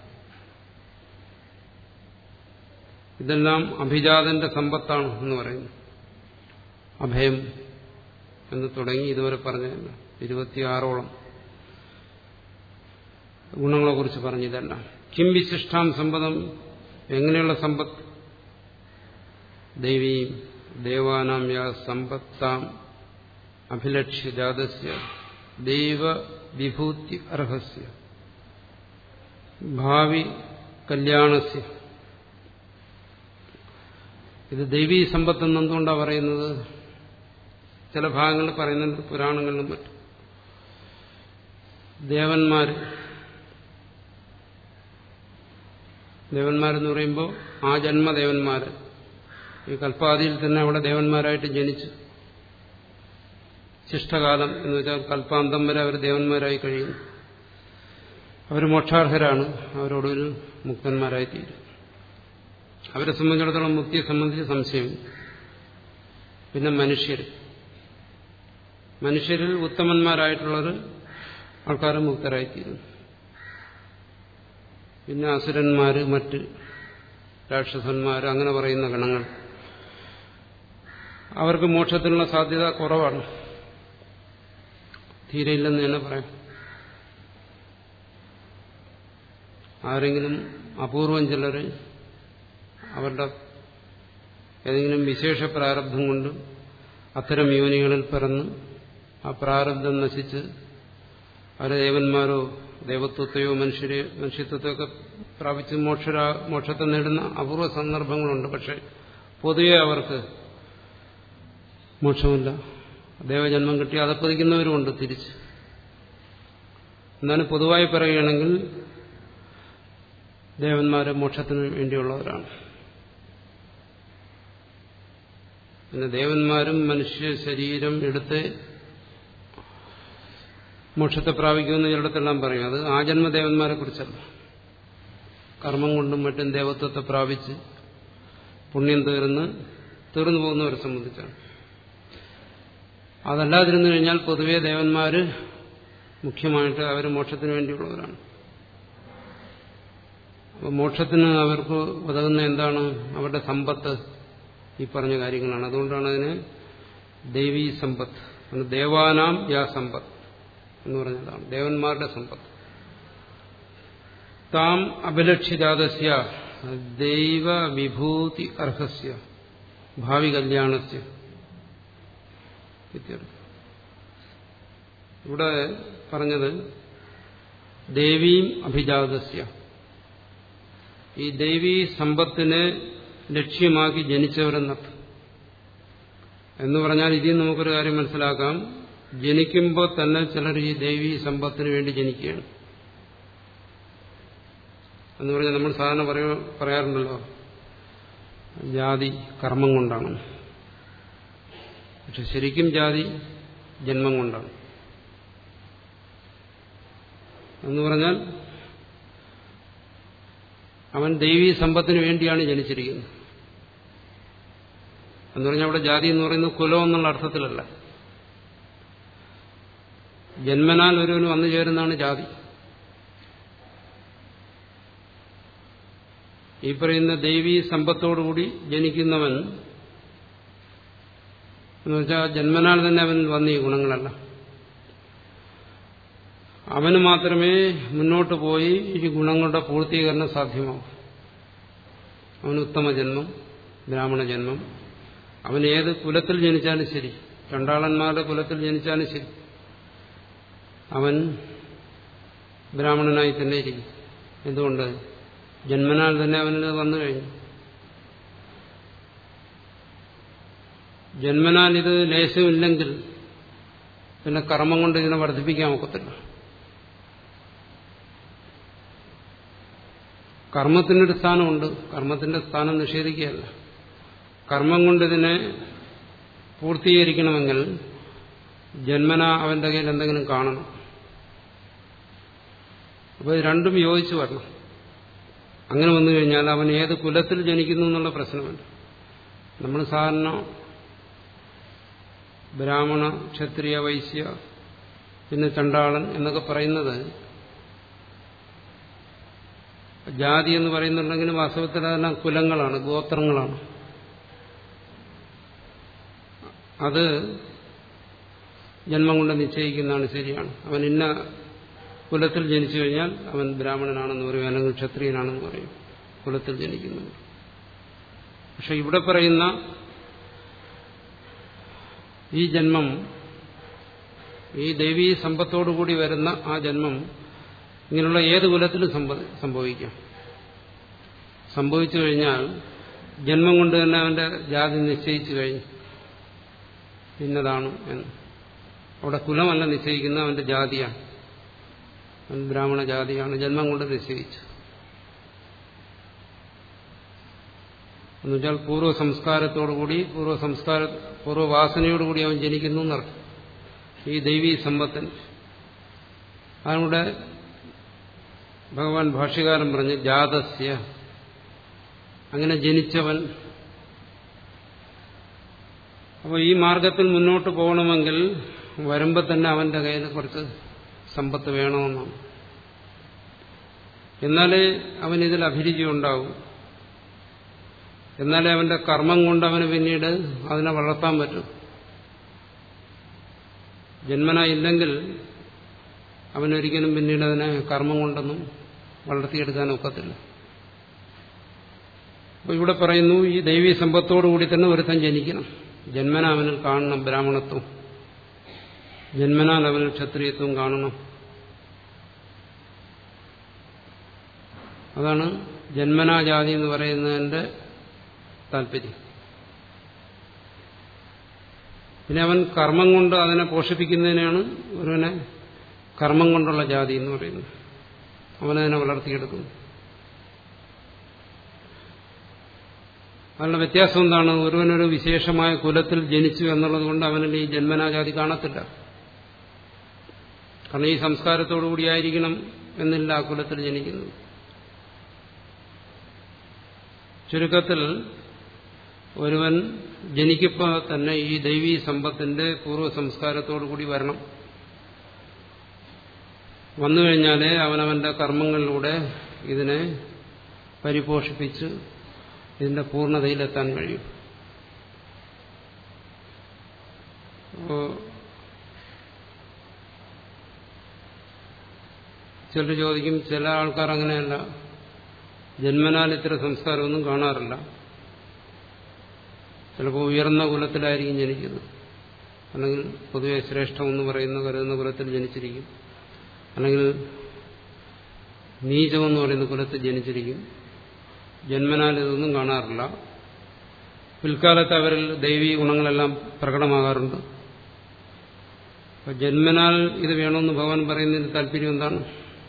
ഇതെല്ലാം അഭിജാതന്റെ സമ്പത്താണ് എന്ന് പറയുന്നു അഭയം എന്ന് തുടങ്ങി ഇതുവരെ പറഞ്ഞതല്ല ഇരുപത്തിയാറോളം ഗുണങ്ങളെക്കുറിച്ച് പറഞ്ഞതല്ല കിം വിശിഷ്ടാം സമ്പദം എങ്ങനെയുള്ള സമ്പത്ത് ദൈവീം ദേവാനാം യാ സമ്പത്താം അഭിലക്ഷ്യ ജാതസ്യ ദൈവ വിഭൂതി അർഹസ്യ ഭാവി കല്യാണസ്യ ഇത് ദൈവീ സമ്പത്ത് എന്നെന്തുകൊണ്ടാണ് പറയുന്നത് ചില ഭാഗങ്ങളിൽ പറയുന്നുണ്ട് പുരാണങ്ങളിലും മറ്റും ദേവന്മാർ ദേവന്മാരെന്ന് പറയുമ്പോൾ ആ ജന്മദേവന്മാർ ഈ കൽപ്പാദിയിൽ തന്നെ അവിടെ ദേവന്മാരായിട്ട് ജനിച്ചു ശിഷ്ടകാലം എന്ന് വെച്ചാൽ കൽപ്പാന്തം വരെ അവർ ദേവന്മാരായി കഴിയുന്നു അവർ മോക്ഷാർഹരാണ് അവരോടൊരു മുക്തന്മാരായി തീരും അവരെ സംബന്ധിച്ചിടത്തോളം മുക്തിയെ സംബന്ധിച്ച് സംശയം പിന്നെ മനുഷ്യർ മനുഷ്യരിൽ ഉത്തമന്മാരായിട്ടുള്ളത് ആൾക്കാർ മുക്തരായിത്തീരുന്നു പിന്നെ അസുരന്മാര് മറ്റ് രാക്ഷസന്മാർ അങ്ങനെ പറയുന്ന ഗണങ്ങൾ അവർക്ക് മോക്ഷത്തിനുള്ള സാധ്യത കുറവാണ് തീരെ ഇല്ലെന്ന് തന്നെ പറയാം ആരെങ്കിലും അപൂർവം ചിലർ അവരുടെ ഏതെങ്കിലും വിശേഷ പ്രാരബ്ധം കൊണ്ട് അത്തരം യോനികളിൽ പിറന്ന് ആ പ്രാരബ്ധം നശിച്ച് അവരെ ദേവന്മാരോ ദേവത്വത്തെയോ മനുഷ്യരെ മനുഷ്യത്വത്തെയൊക്കെ പ്രാപിച്ച് മോക്ഷ മോക്ഷത്തെ നേടുന്ന അപൂർവ സന്ദർഭങ്ങളുണ്ട് പക്ഷെ പൊതുവെ അവർക്ക് മോക്ഷമില്ല ദേവജന്മം കിട്ടി അതപ്പതിക്കുന്നവരുമുണ്ട് തിരിച്ച് എന്നാലും പൊതുവായി പറയുകയാണെങ്കിൽ ദേവന്മാരെ മോക്ഷത്തിന് വേണ്ടിയുള്ളവരാണ് പിന്നെ ദേവന്മാരും മനുഷ്യ ശരീരം എടുത്ത് മോക്ഷത്തെ പ്രാപിക്കുമെന്ന് ചിലയിടത്തെല്ലാം പറയും അത് ആ ജന്മദേവന്മാരെ കുറിച്ചല്ല കർമ്മം കൊണ്ടും മറ്റും ദേവത്വത്തെ പ്രാപിച്ച് പുണ്യം തീർന്ന് തീർന്നു പോകുന്നവരെ സംബന്ധിച്ചാണ് അതല്ലാതിരുന്നു കഴിഞ്ഞാൽ പൊതുവെ ദേവന്മാര് മുഖ്യമായിട്ട് അവർ മോക്ഷത്തിന് വേണ്ടിയുള്ളവരാണ് അപ്പോൾ മോക്ഷത്തിന് അവർക്ക് ഉതകുന്ന എന്താണ് അവരുടെ സമ്പത്ത് ഈ പറഞ്ഞ കാര്യങ്ങളാണ് അതുകൊണ്ടാണ് അതിന് ദൈവീ സമ്പത്ത് ദേവാനാം യാ സമ്പത്ത് എന്ന് പറഞ്ഞതാണ് ദേവന്മാരുടെ സമ്പത്ത് താം അഭിലക്ഷ്യജാതസ്യ ദൈവ വിഭൂതി അർഹസ്യ ഭാവി കല്യാണസ്യ ഇവിടെ പറഞ്ഞത് ദേവീം അഭിജാതസ്യ ഈ ദേവീ സമ്പത്തിനെ ലക്ഷ്യമാക്കി ജനിച്ചവരെന്നർത്ഥം എന്ന് പറഞ്ഞാൽ ഇതിൽ നമുക്കൊരു കാര്യം മനസ്സിലാക്കാം ജനിക്കുമ്പോൾ തന്നെ ചിലർ ഈ ദേവീ സമ്പത്തിന് വേണ്ടി ജനിക്കുകയാണ് എന്ന് പറഞ്ഞാൽ നമ്മൾ സാധാരണ പറയ പറയാറുണ്ടല്ലോ ജാതി കർമ്മം കൊണ്ടാണ് പക്ഷെ ശരിക്കും ജാതി ജന്മം കൊണ്ടാണ് എന്ന് പറഞ്ഞാൽ അവൻ ദൈവീ സമ്പത്തിന് വേണ്ടിയാണ് ജനിച്ചിരിക്കുന്നത് എന്ന് പറഞ്ഞാൽ അവിടെ ജാതി എന്ന് പറയുന്നത് കുലം എന്നുള്ള അർത്ഥത്തിലല്ല ജന്മനാൽ ഒരുവന് വന്നു ചേരുന്നതാണ് ജാതി ഈ പറയുന്ന ദൈവീ സമ്പത്തോടുകൂടി ജനിക്കുന്നവൻ എന്ന് വെച്ചാൽ ജന്മനാൽ തന്നെ അവൻ വന്ന ഈ ഗുണങ്ങളല്ല അവന് മാത്രമേ മുന്നോട്ട് പോയി ഈ ഗുണങ്ങളുടെ പൂർത്തീകരണം സാധ്യമാകൂ അവന് ഉത്തമ ജന്മം ബ്രാഹ്മണ ജന്മം അവൻ ഏത് കുലത്തിൽ ജനിച്ചാലും ശരി ചണ്ടാളന്മാരുടെ കുലത്തിൽ ജനിച്ചാലും ശരി അവൻ ബ്രാഹ്മണനായി തന്നെ ഇരിക്കും എന്തുകൊണ്ട് ജന്മനാൽ തന്നെ അവന് വന്നു കഴിഞ്ഞു ജന്മനാൽ ഇത് ലേശമില്ലെങ്കിൽ പിന്നെ കർമ്മം കൊണ്ട് ഇതിനെ വർദ്ധിപ്പിക്കാൻ ഒക്കത്തില്ല കർമ്മത്തിനൊരു സ്ഥാനമുണ്ട് കർമ്മത്തിന്റെ സ്ഥാനം നിഷേധിക്കുകയല്ല കർമ്മം കൊണ്ട് ഇതിനെ പൂർത്തീകരിക്കണമെങ്കിൽ ജന്മന അവന്റെ കയ്യിൽ എന്തെങ്കിലും കാണണം അപ്പോൾ ഇത് രണ്ടും യോജിച്ചു വരണം അങ്ങനെ വന്നു കഴിഞ്ഞാൽ അവൻ ഏത് കുലത്തിൽ ജനിക്കുന്നു എന്നുള്ള പ്രശ്നമല്ല നമ്മൾ സാധാരണ ബ്രാഹ്മണ ക്ഷത്രിയ വൈശ്യ പിന്നെ ചണ്ടാളൻ എന്നൊക്കെ പറയുന്നത് ജാതി എന്ന് പറയുന്നുണ്ടെങ്കിലും വാസ്തവത്തിൽ അതെല്ലാം കുലങ്ങളാണ് ഗോത്രങ്ങളാണ് അത് ജന്മം കൊണ്ട് നിശ്ചയിക്കുന്നതാണ് ശരിയാണ് അവൻ ഇന്ന കുലത്തിൽ ജനിച്ചു കഴിഞ്ഞാൽ അവൻ ബ്രാഹ്മണനാണെന്ന് പറയും അല്ലെങ്കിൽ ക്ഷത്രിയനാണെന്ന് പറയും കുലത്തിൽ ജനിക്കുന്നു പക്ഷെ ഇവിടെ പറയുന്ന ഈ ജന്മം ഈ ദൈവീ സമ്പത്തോടുകൂടി വരുന്ന ആ ജന്മം ഇങ്ങനെയുള്ള ഏത് കുലത്തിലും സംഭവിക്കാം സംഭവിച്ചു കഴിഞ്ഞാൽ ജന്മം കൊണ്ട് തന്നെ അവന്റെ ജാതി നിശ്ചയിച്ചു കഴിഞ്ഞു ഇന്നതാണ് എന്ന് അവിടെ കുലമല്ല നിശ്ചയിക്കുന്ന അവന്റെ ജാതിയാണ് അവൻ ബ്രാഹ്മണ ജാതിയാണ് ജന്മം കൊണ്ട് നിശ്ചയിച്ചു എന്നുവെച്ചാൽ പൂർവ്വ സംസ്കാരത്തോടുകൂടി പൂർവ്വ സംസ്കാര പൂർവ്വവാസനയോടുകൂടി അവൻ ജനിക്കുന്നു എന്നർത്ഥം ഈ ദൈവീ സമ്പത്തിന് അതിലൂടെ ഭഗവാൻ ഭാഷ്യകാരൻ പറഞ്ഞ് ജാതസ്യ അങ്ങനെ ജനിച്ചവൻ അപ്പോൾ ഈ മാർഗത്തിൽ മുന്നോട്ട് പോകണമെങ്കിൽ വരുമ്പോൾ തന്നെ അവന്റെ കയ്യിൽ കുറച്ച് സമ്പത്ത് വേണമെന്നാണ് എന്നാലേ അവൻ ഇതിൽ അഭിരുചി ഉണ്ടാവും എന്നാലേ അവന്റെ കർമ്മം കൊണ്ട് അവന് പിന്നീട് അതിനെ വളർത്താൻ പറ്റും ജന്മന ഇല്ലെങ്കിൽ അവനൊരിക്കലും പിന്നീട് അതിനെ കർമ്മം കൊണ്ടൊന്നും വളർത്തിയെടുക്കാൻ ഒക്കത്തില്ല അപ്പൊ ഇവിടെ പറയുന്നു ഈ ദൈവീ സമ്പത്തോടുകൂടി തന്നെ ഒരുത്തൻ ജനിക്കണം ജന്മന അവനിൽ കാണണം ബ്രാഹ്മണത്വം ജന്മനാൽ അവനിൽ ക്ഷത്രിയത്വം കാണണം അതാണ് ജന്മനാജാതി എന്ന് പറയുന്നതിന്റെ താല്പര്യം പിന്നെ അവൻ കർമ്മം കൊണ്ട് അതിനെ പോഷിപ്പിക്കുന്നതിനാണ് ഒരുവനെ കർമ്മം കൊണ്ടുള്ള ജാതി എന്ന് പറയുന്നത് അവനതിനെ വളർത്തിയെടുക്കുന്നു അതിനുള്ള വ്യത്യാസം എന്താണ് ഒരുവനൊരു വിശേഷമായ കുലത്തിൽ ജനിച്ചു എന്നുള്ളത് കൊണ്ട് അവനിൽ ഈ ജന്മനാജാതി കാണത്തില്ല കാരണം ഈ സംസ്കാരത്തോടുകൂടിയായിരിക്കണം എന്നില്ല ആ കുലത്തിൽ ജനിക്കുന്നത് ചുരുക്കത്തിൽ ഒരുവൻ ജനിക്കപ്പോൾ തന്നെ ഈ ദൈവീ സമ്പത്തിന്റെ പൂർവ്വ സംസ്കാരത്തോടുകൂടി വരണം വന്നു കഴിഞ്ഞാലേ അവനവന്റെ കർമ്മങ്ങളിലൂടെ ഇതിനെ പരിപോഷിപ്പിച്ച് ഇതിന്റെ പൂർണ്ണതയിലെത്താൻ കഴിയും അപ്പോ ചിലർ ചോദിക്കും ചില ആൾക്കാർ അങ്ങനെയല്ല ജന്മനാൽ ഇത്ര സംസ്കാരമൊന്നും കാണാറില്ല ചിലപ്പോൾ ഉയർന്ന കുലത്തിലായിരിക്കും ജനിക്കുന്നത് അല്ലെങ്കിൽ പൊതുവെ ശ്രേഷ്ഠമെന്ന് പറയുന്ന കരുതുന്ന കുലത്തിൽ ജനിച്ചിരിക്കും അല്ലെങ്കിൽ നീചമെന്ന് പറയുന്ന കുലത്തിൽ ജനിച്ചിരിക്കും ജന്മനാൽ ഇതൊന്നും കാണാറില്ല പിൽക്കാലത്ത് അവരിൽ ദൈവീ ഗുണങ്ങളെല്ലാം പ്രകടമാകാറുണ്ട് അപ്പൊ ജന്മനാൽ ഇത് വേണമെന്ന് ഭഗവാൻ പറയുന്നതിന് താല്പര്യം എന്താണ്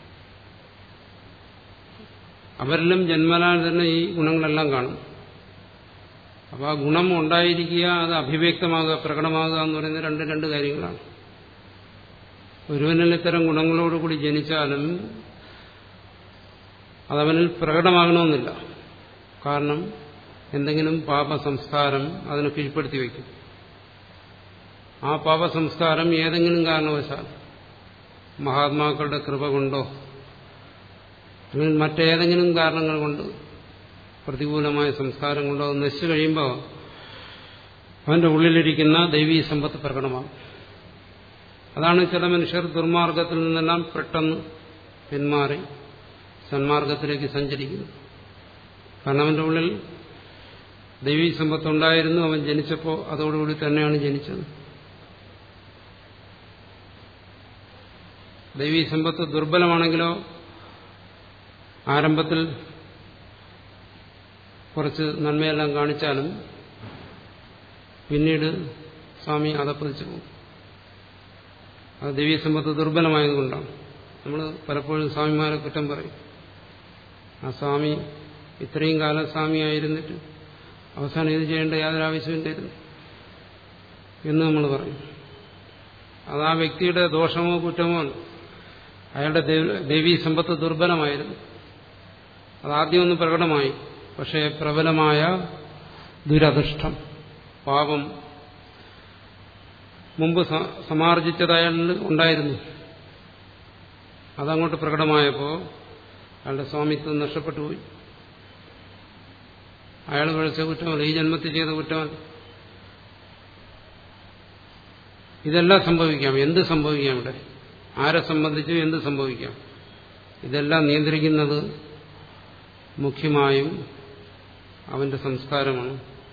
അവരിലും ജന്മനാൽ തന്നെ ഈ ഗുണങ്ങളെല്ലാം കാണും അപ്പോൾ ആ ഗുണം ഉണ്ടായിരിക്കുക അത് അഭിവ്യക്തമാകുക പ്രകടമാകുക എന്ന് പറയുന്ന രണ്ട് രണ്ട് കാര്യങ്ങളാണ് ഒരുവനിൽ ഇത്തരം ഗുണങ്ങളോടുകൂടി ജനിച്ചാലും അതവനിൽ പ്രകടമാകണമെന്നില്ല കാരണം എന്തെങ്കിലും പാപ സംസ്കാരം അതിനെ കീഴ്പ്പെടുത്തി വയ്ക്കും ആ പാപ സംസ്കാരം ഏതെങ്കിലും കാരണവശാൽ മഹാത്മാക്കളുടെ കൃപ കൊണ്ടോ അല്ലെങ്കിൽ മറ്റേതെങ്കിലും കാരണങ്ങൾ കൊണ്ട് പ്രതികൂലമായ സംസ്കാരം കൊണ്ടോ നശിച്ചു കഴിയുമ്പോൾ അവന്റെ ഉള്ളിലിരിക്കുന്ന ദൈവീ സമ്പത്ത് പ്രകടമാകും അതാണ് ചില മനുഷ്യർ ദുർമാർഗത്തിൽ നിന്നെല്ലാം പെട്ടെന്ന് പിന്മാറി സന്മാർഗത്തിലേക്ക് സഞ്ചരിക്കുന്നു കാരണം അവന്റെ ഉള്ളിൽ ദൈവീ സമ്പത്തുണ്ടായിരുന്നു അവൻ ജനിച്ചപ്പോൾ അതോടുകൂടി തന്നെയാണ് ജനിച്ചത് ദൈവീ സമ്പത്ത് ദുർബലമാണെങ്കിലോ ആരംഭത്തിൽ കുറച്ച് നന്മയെല്ലാം കാണിച്ചാലും പിന്നീട് സ്വാമി അതപ്പതിച്ചു പോകും അത് ദൈവീ സമ്പത്ത് ദുർബലമായതുകൊണ്ടാണ് നമ്മൾ പലപ്പോഴും സ്വാമിമാരെ കുറ്റം പറയും ആ സ്വാമി ഇത്രയും കാലം സ്വാമിയായിരുന്നിട്ട് അവസാനം ഇത് ചെയ്യേണ്ട യാതൊരു ആവശ്യമില്ലായിരുന്നു എന്ന് നമ്മൾ പറയും അത് ആ വ്യക്തിയുടെ ദോഷമോ കുറ്റമോ അല്ല അയാളുടെ ദേവീ സമ്പത്ത് ദുർബലമായിരുന്നു അതാദ്യം ഒന്ന് പ്രകടമായി പക്ഷേ പ്രബലമായ ദുരധിഷ്ഠം പാപം മുമ്പ് സമാർജിച്ചത് അയാളിൽ ഉണ്ടായിരുന്നു അതങ്ങോട്ട് പ്രകടമായപ്പോൾ അയാളുടെ സ്വാമിത്വം നഷ്ടപ്പെട്ടു പോയി അയാൾ വിളിച്ച കുറ്റമല്ല ഈ ജന്മത്തിൽ ചെയ്ത കുറ്റമല്ല ഇതെല്ലാം സംഭവിക്കാം എന്ത് സംഭവിക്കാം ഇവിടെ ആരെ സംബന്ധിച്ച് എന്ത് സംഭവിക്കാം ഇതെല്ലാം നിയന്ത്രിക്കുന്നത് മുഖ്യമായും അവന്റെ സംസ്കാരമാണ്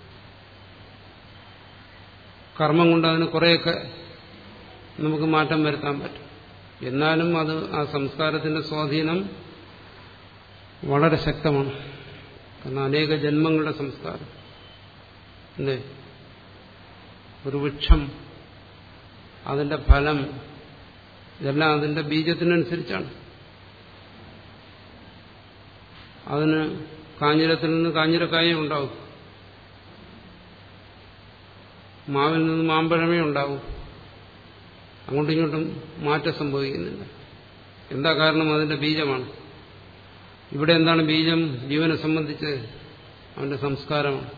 കർമ്മം കൊണ്ട് അതിന് കുറേയൊക്കെ നമുക്ക് മാറ്റം വരുത്താൻ പറ്റും എന്നാലും അത് ആ സംസ്കാരത്തിന്റെ സ്വാധീനം വളരെ ശക്തമാണ് കാരണം അനേക ജന്മങ്ങളുടെ സംസ്കാരം അല്ലേ ഒരു വൃക്ഷം അതിന്റെ ഫലം ഇതെല്ലാം അതിന്റെ ബീജത്തിനനുസരിച്ചാണ് അതിന് കാഞ്ഞിരത്തിൽ നിന്ന് കാഞ്ഞിരക്കായേ ഉണ്ടാവും മാവിൽ നിന്ന് മാമ്പഴമേ ഉണ്ടാവും അങ്ങോട്ടും ഇങ്ങോട്ടും മാറ്റം സംഭവിക്കുന്നില്ല എന്താ കാരണം അതിന്റെ ബീജമാണ് ഇവിടെ എന്താണ് ബീജം ജീവനെ സംബന്ധിച്ച് അവന്റെ സംസ്കാരമാണ്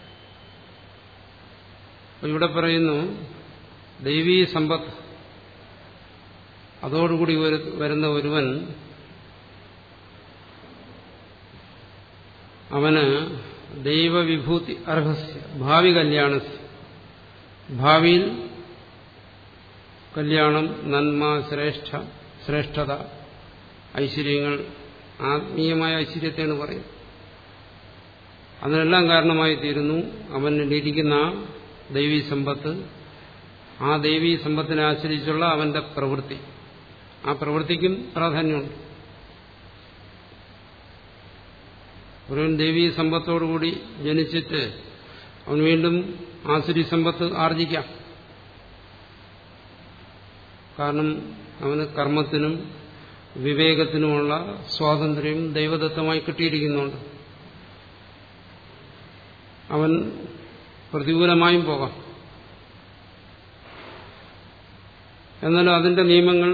അപ്പൊ ഇവിടെ പറയുന്നു ദൈവീ സമ്പത്ത് അതോടുകൂടി വരുന്ന ഒരുവൻ അവന് ദൈവവിഭൂതി അർഹസ്യ ഭാവി കല്യാണസ്യ ഭാവിയിൽ കല്യാണം നന്മ ശ്രേഷ്ഠ ശ്രേഷ്ഠത ഐശ്വര്യങ്ങൾ ആത്മീയമായ ഐശ്വര്യത്തെയാണ് പറയുന്നത് അതിനെല്ലാം കാരണമായി തീരുന്നു അവനിലിരിക്കുന്ന ദൈവീ സമ്പത്ത് ആ ദൈവീ സമ്പത്തിനെ ആശ്രയിച്ചുള്ള അവന്റെ പ്രവൃത്തി ആ പ്രവൃത്തിക്കും പ്രാധാന്യമുണ്ട് ഒരുവൻ ദൈവീ സമ്പത്തോടുകൂടി ജനിച്ചിട്ട് അവൻ വീണ്ടും ആസുരി സമ്പത്ത് ആർജിക്കാം കാരണം അവന് കർമ്മത്തിനും വിവേകത്തിനുമുള്ള സ്വാതന്ത്ര്യം ദൈവദത്തമായി കിട്ടിയിരിക്കുന്നുണ്ട് അവൻ പ്രതികൂലമായും പോകാം എന്നാലും അതിന്റെ നിയമങ്ങൾ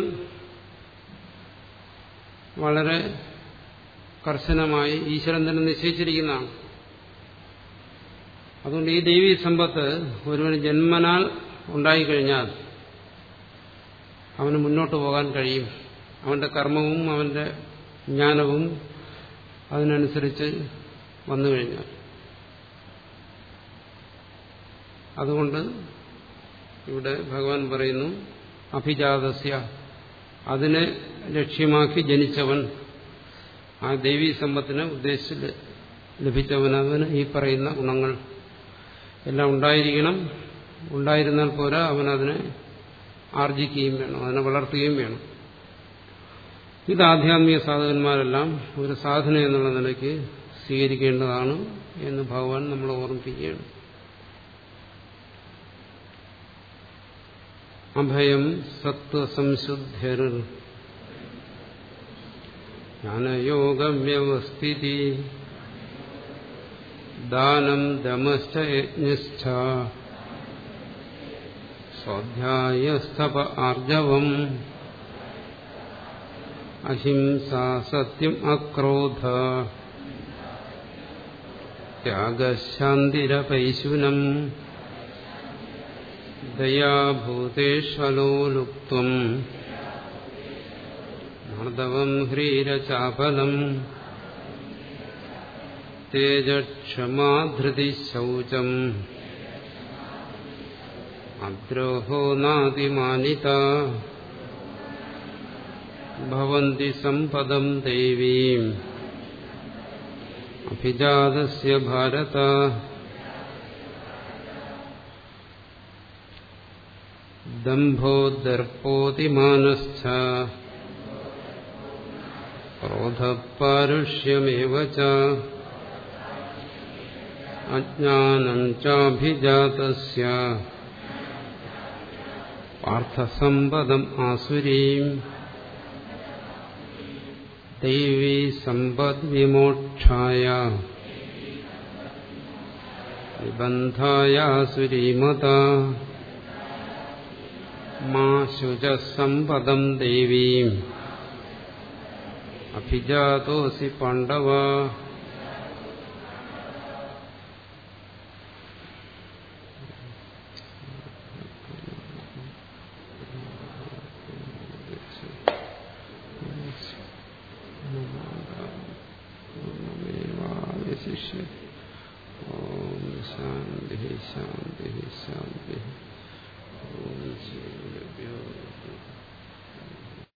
വളരെ കർശനമായി ഈശ്വരൻ തന്നെ നിശ്ചയിച്ചിരിക്കുന്നതാണ് അതുകൊണ്ട് ഈ ദൈവീ സമ്പത്ത് ഒരുവന് ജന്മനാൽ ഉണ്ടായിക്കഴിഞ്ഞാൽ അവന് മുന്നോട്ട് പോകാൻ കഴിയും അവന്റെ കർമ്മവും അവന്റെ ജ്ഞാനവും അതിനനുസരിച്ച് വന്നു കഴിഞ്ഞാൽ അതുകൊണ്ട് ഇവിടെ ഭഗവാൻ പറയുന്നു അഭിജാതസ്യ അതിനെ ലക്ഷ്യമാക്കി ജനിച്ചവൻ ആ ദൈവീ സമ്പത്തിനെ ഉദ്ദേശിച്ച് ലഭിച്ചവൻ അവന് ഈ പറയുന്ന ഗുണങ്ങൾ എല്ലാം ഉണ്ടായിരിക്കണം ഉണ്ടായിരുന്നാൽ പോരാ അവനതിനെ ആർജിക്കുകയും വേണം അതിനെ വളർത്തുകയും വേണം ഇത് ആധ്യാത്മിക സാധകന്മാരെല്ലാം ഒരു സാധന എന്നുള്ള നിലയ്ക്ക് സ്വീകരിക്കേണ്ടതാണ് എന്ന് ഭഗവാൻ നമ്മളെ ഓർമ്മിപ്പിക്കുകയാണ് അഭയം സത്വസംശുദ്ധർ ജ്ഞാനയോഗവ്യവസ്ഥിതി ദാനം ദമശ്ച യജ്ഞശ്ച സ്വാധ്യായസ്തപ ആർജവം അഹിംസാ സത്യം അക്രോധ ത്യാഗശാന്തിരപൈശുനം ദയാഭൂതേഷ്വലോലുപ്ത്വം മാധവം ഹ്രീരചാപലം തേജക്ഷമാധൃതി ശൗചം അദ്രോഹോ നാതിമാനിത ഭവന്തി സമ്പദം ദേവീം അഭിജാതസ്യ ഭാരത ദംഭോദർപ്പോതിമാനശ്ച ക്രോധപാരുഷ്യമേവ ച അജ്ഞാനം ചാഭിജാതസ്യ പാർത്ഥസമ്പദം ആസുരീം ദൈവീ സമ്പദ്വിമോക്ഷായ നിബന്ധായാസുരീമത മാ ശുചസമ്പദം ദേവീം അഭിജാതോസി പാണ്ഡവ ശിഷ്യ ഓം ശാന്തി ശാന്തി ശാന്തി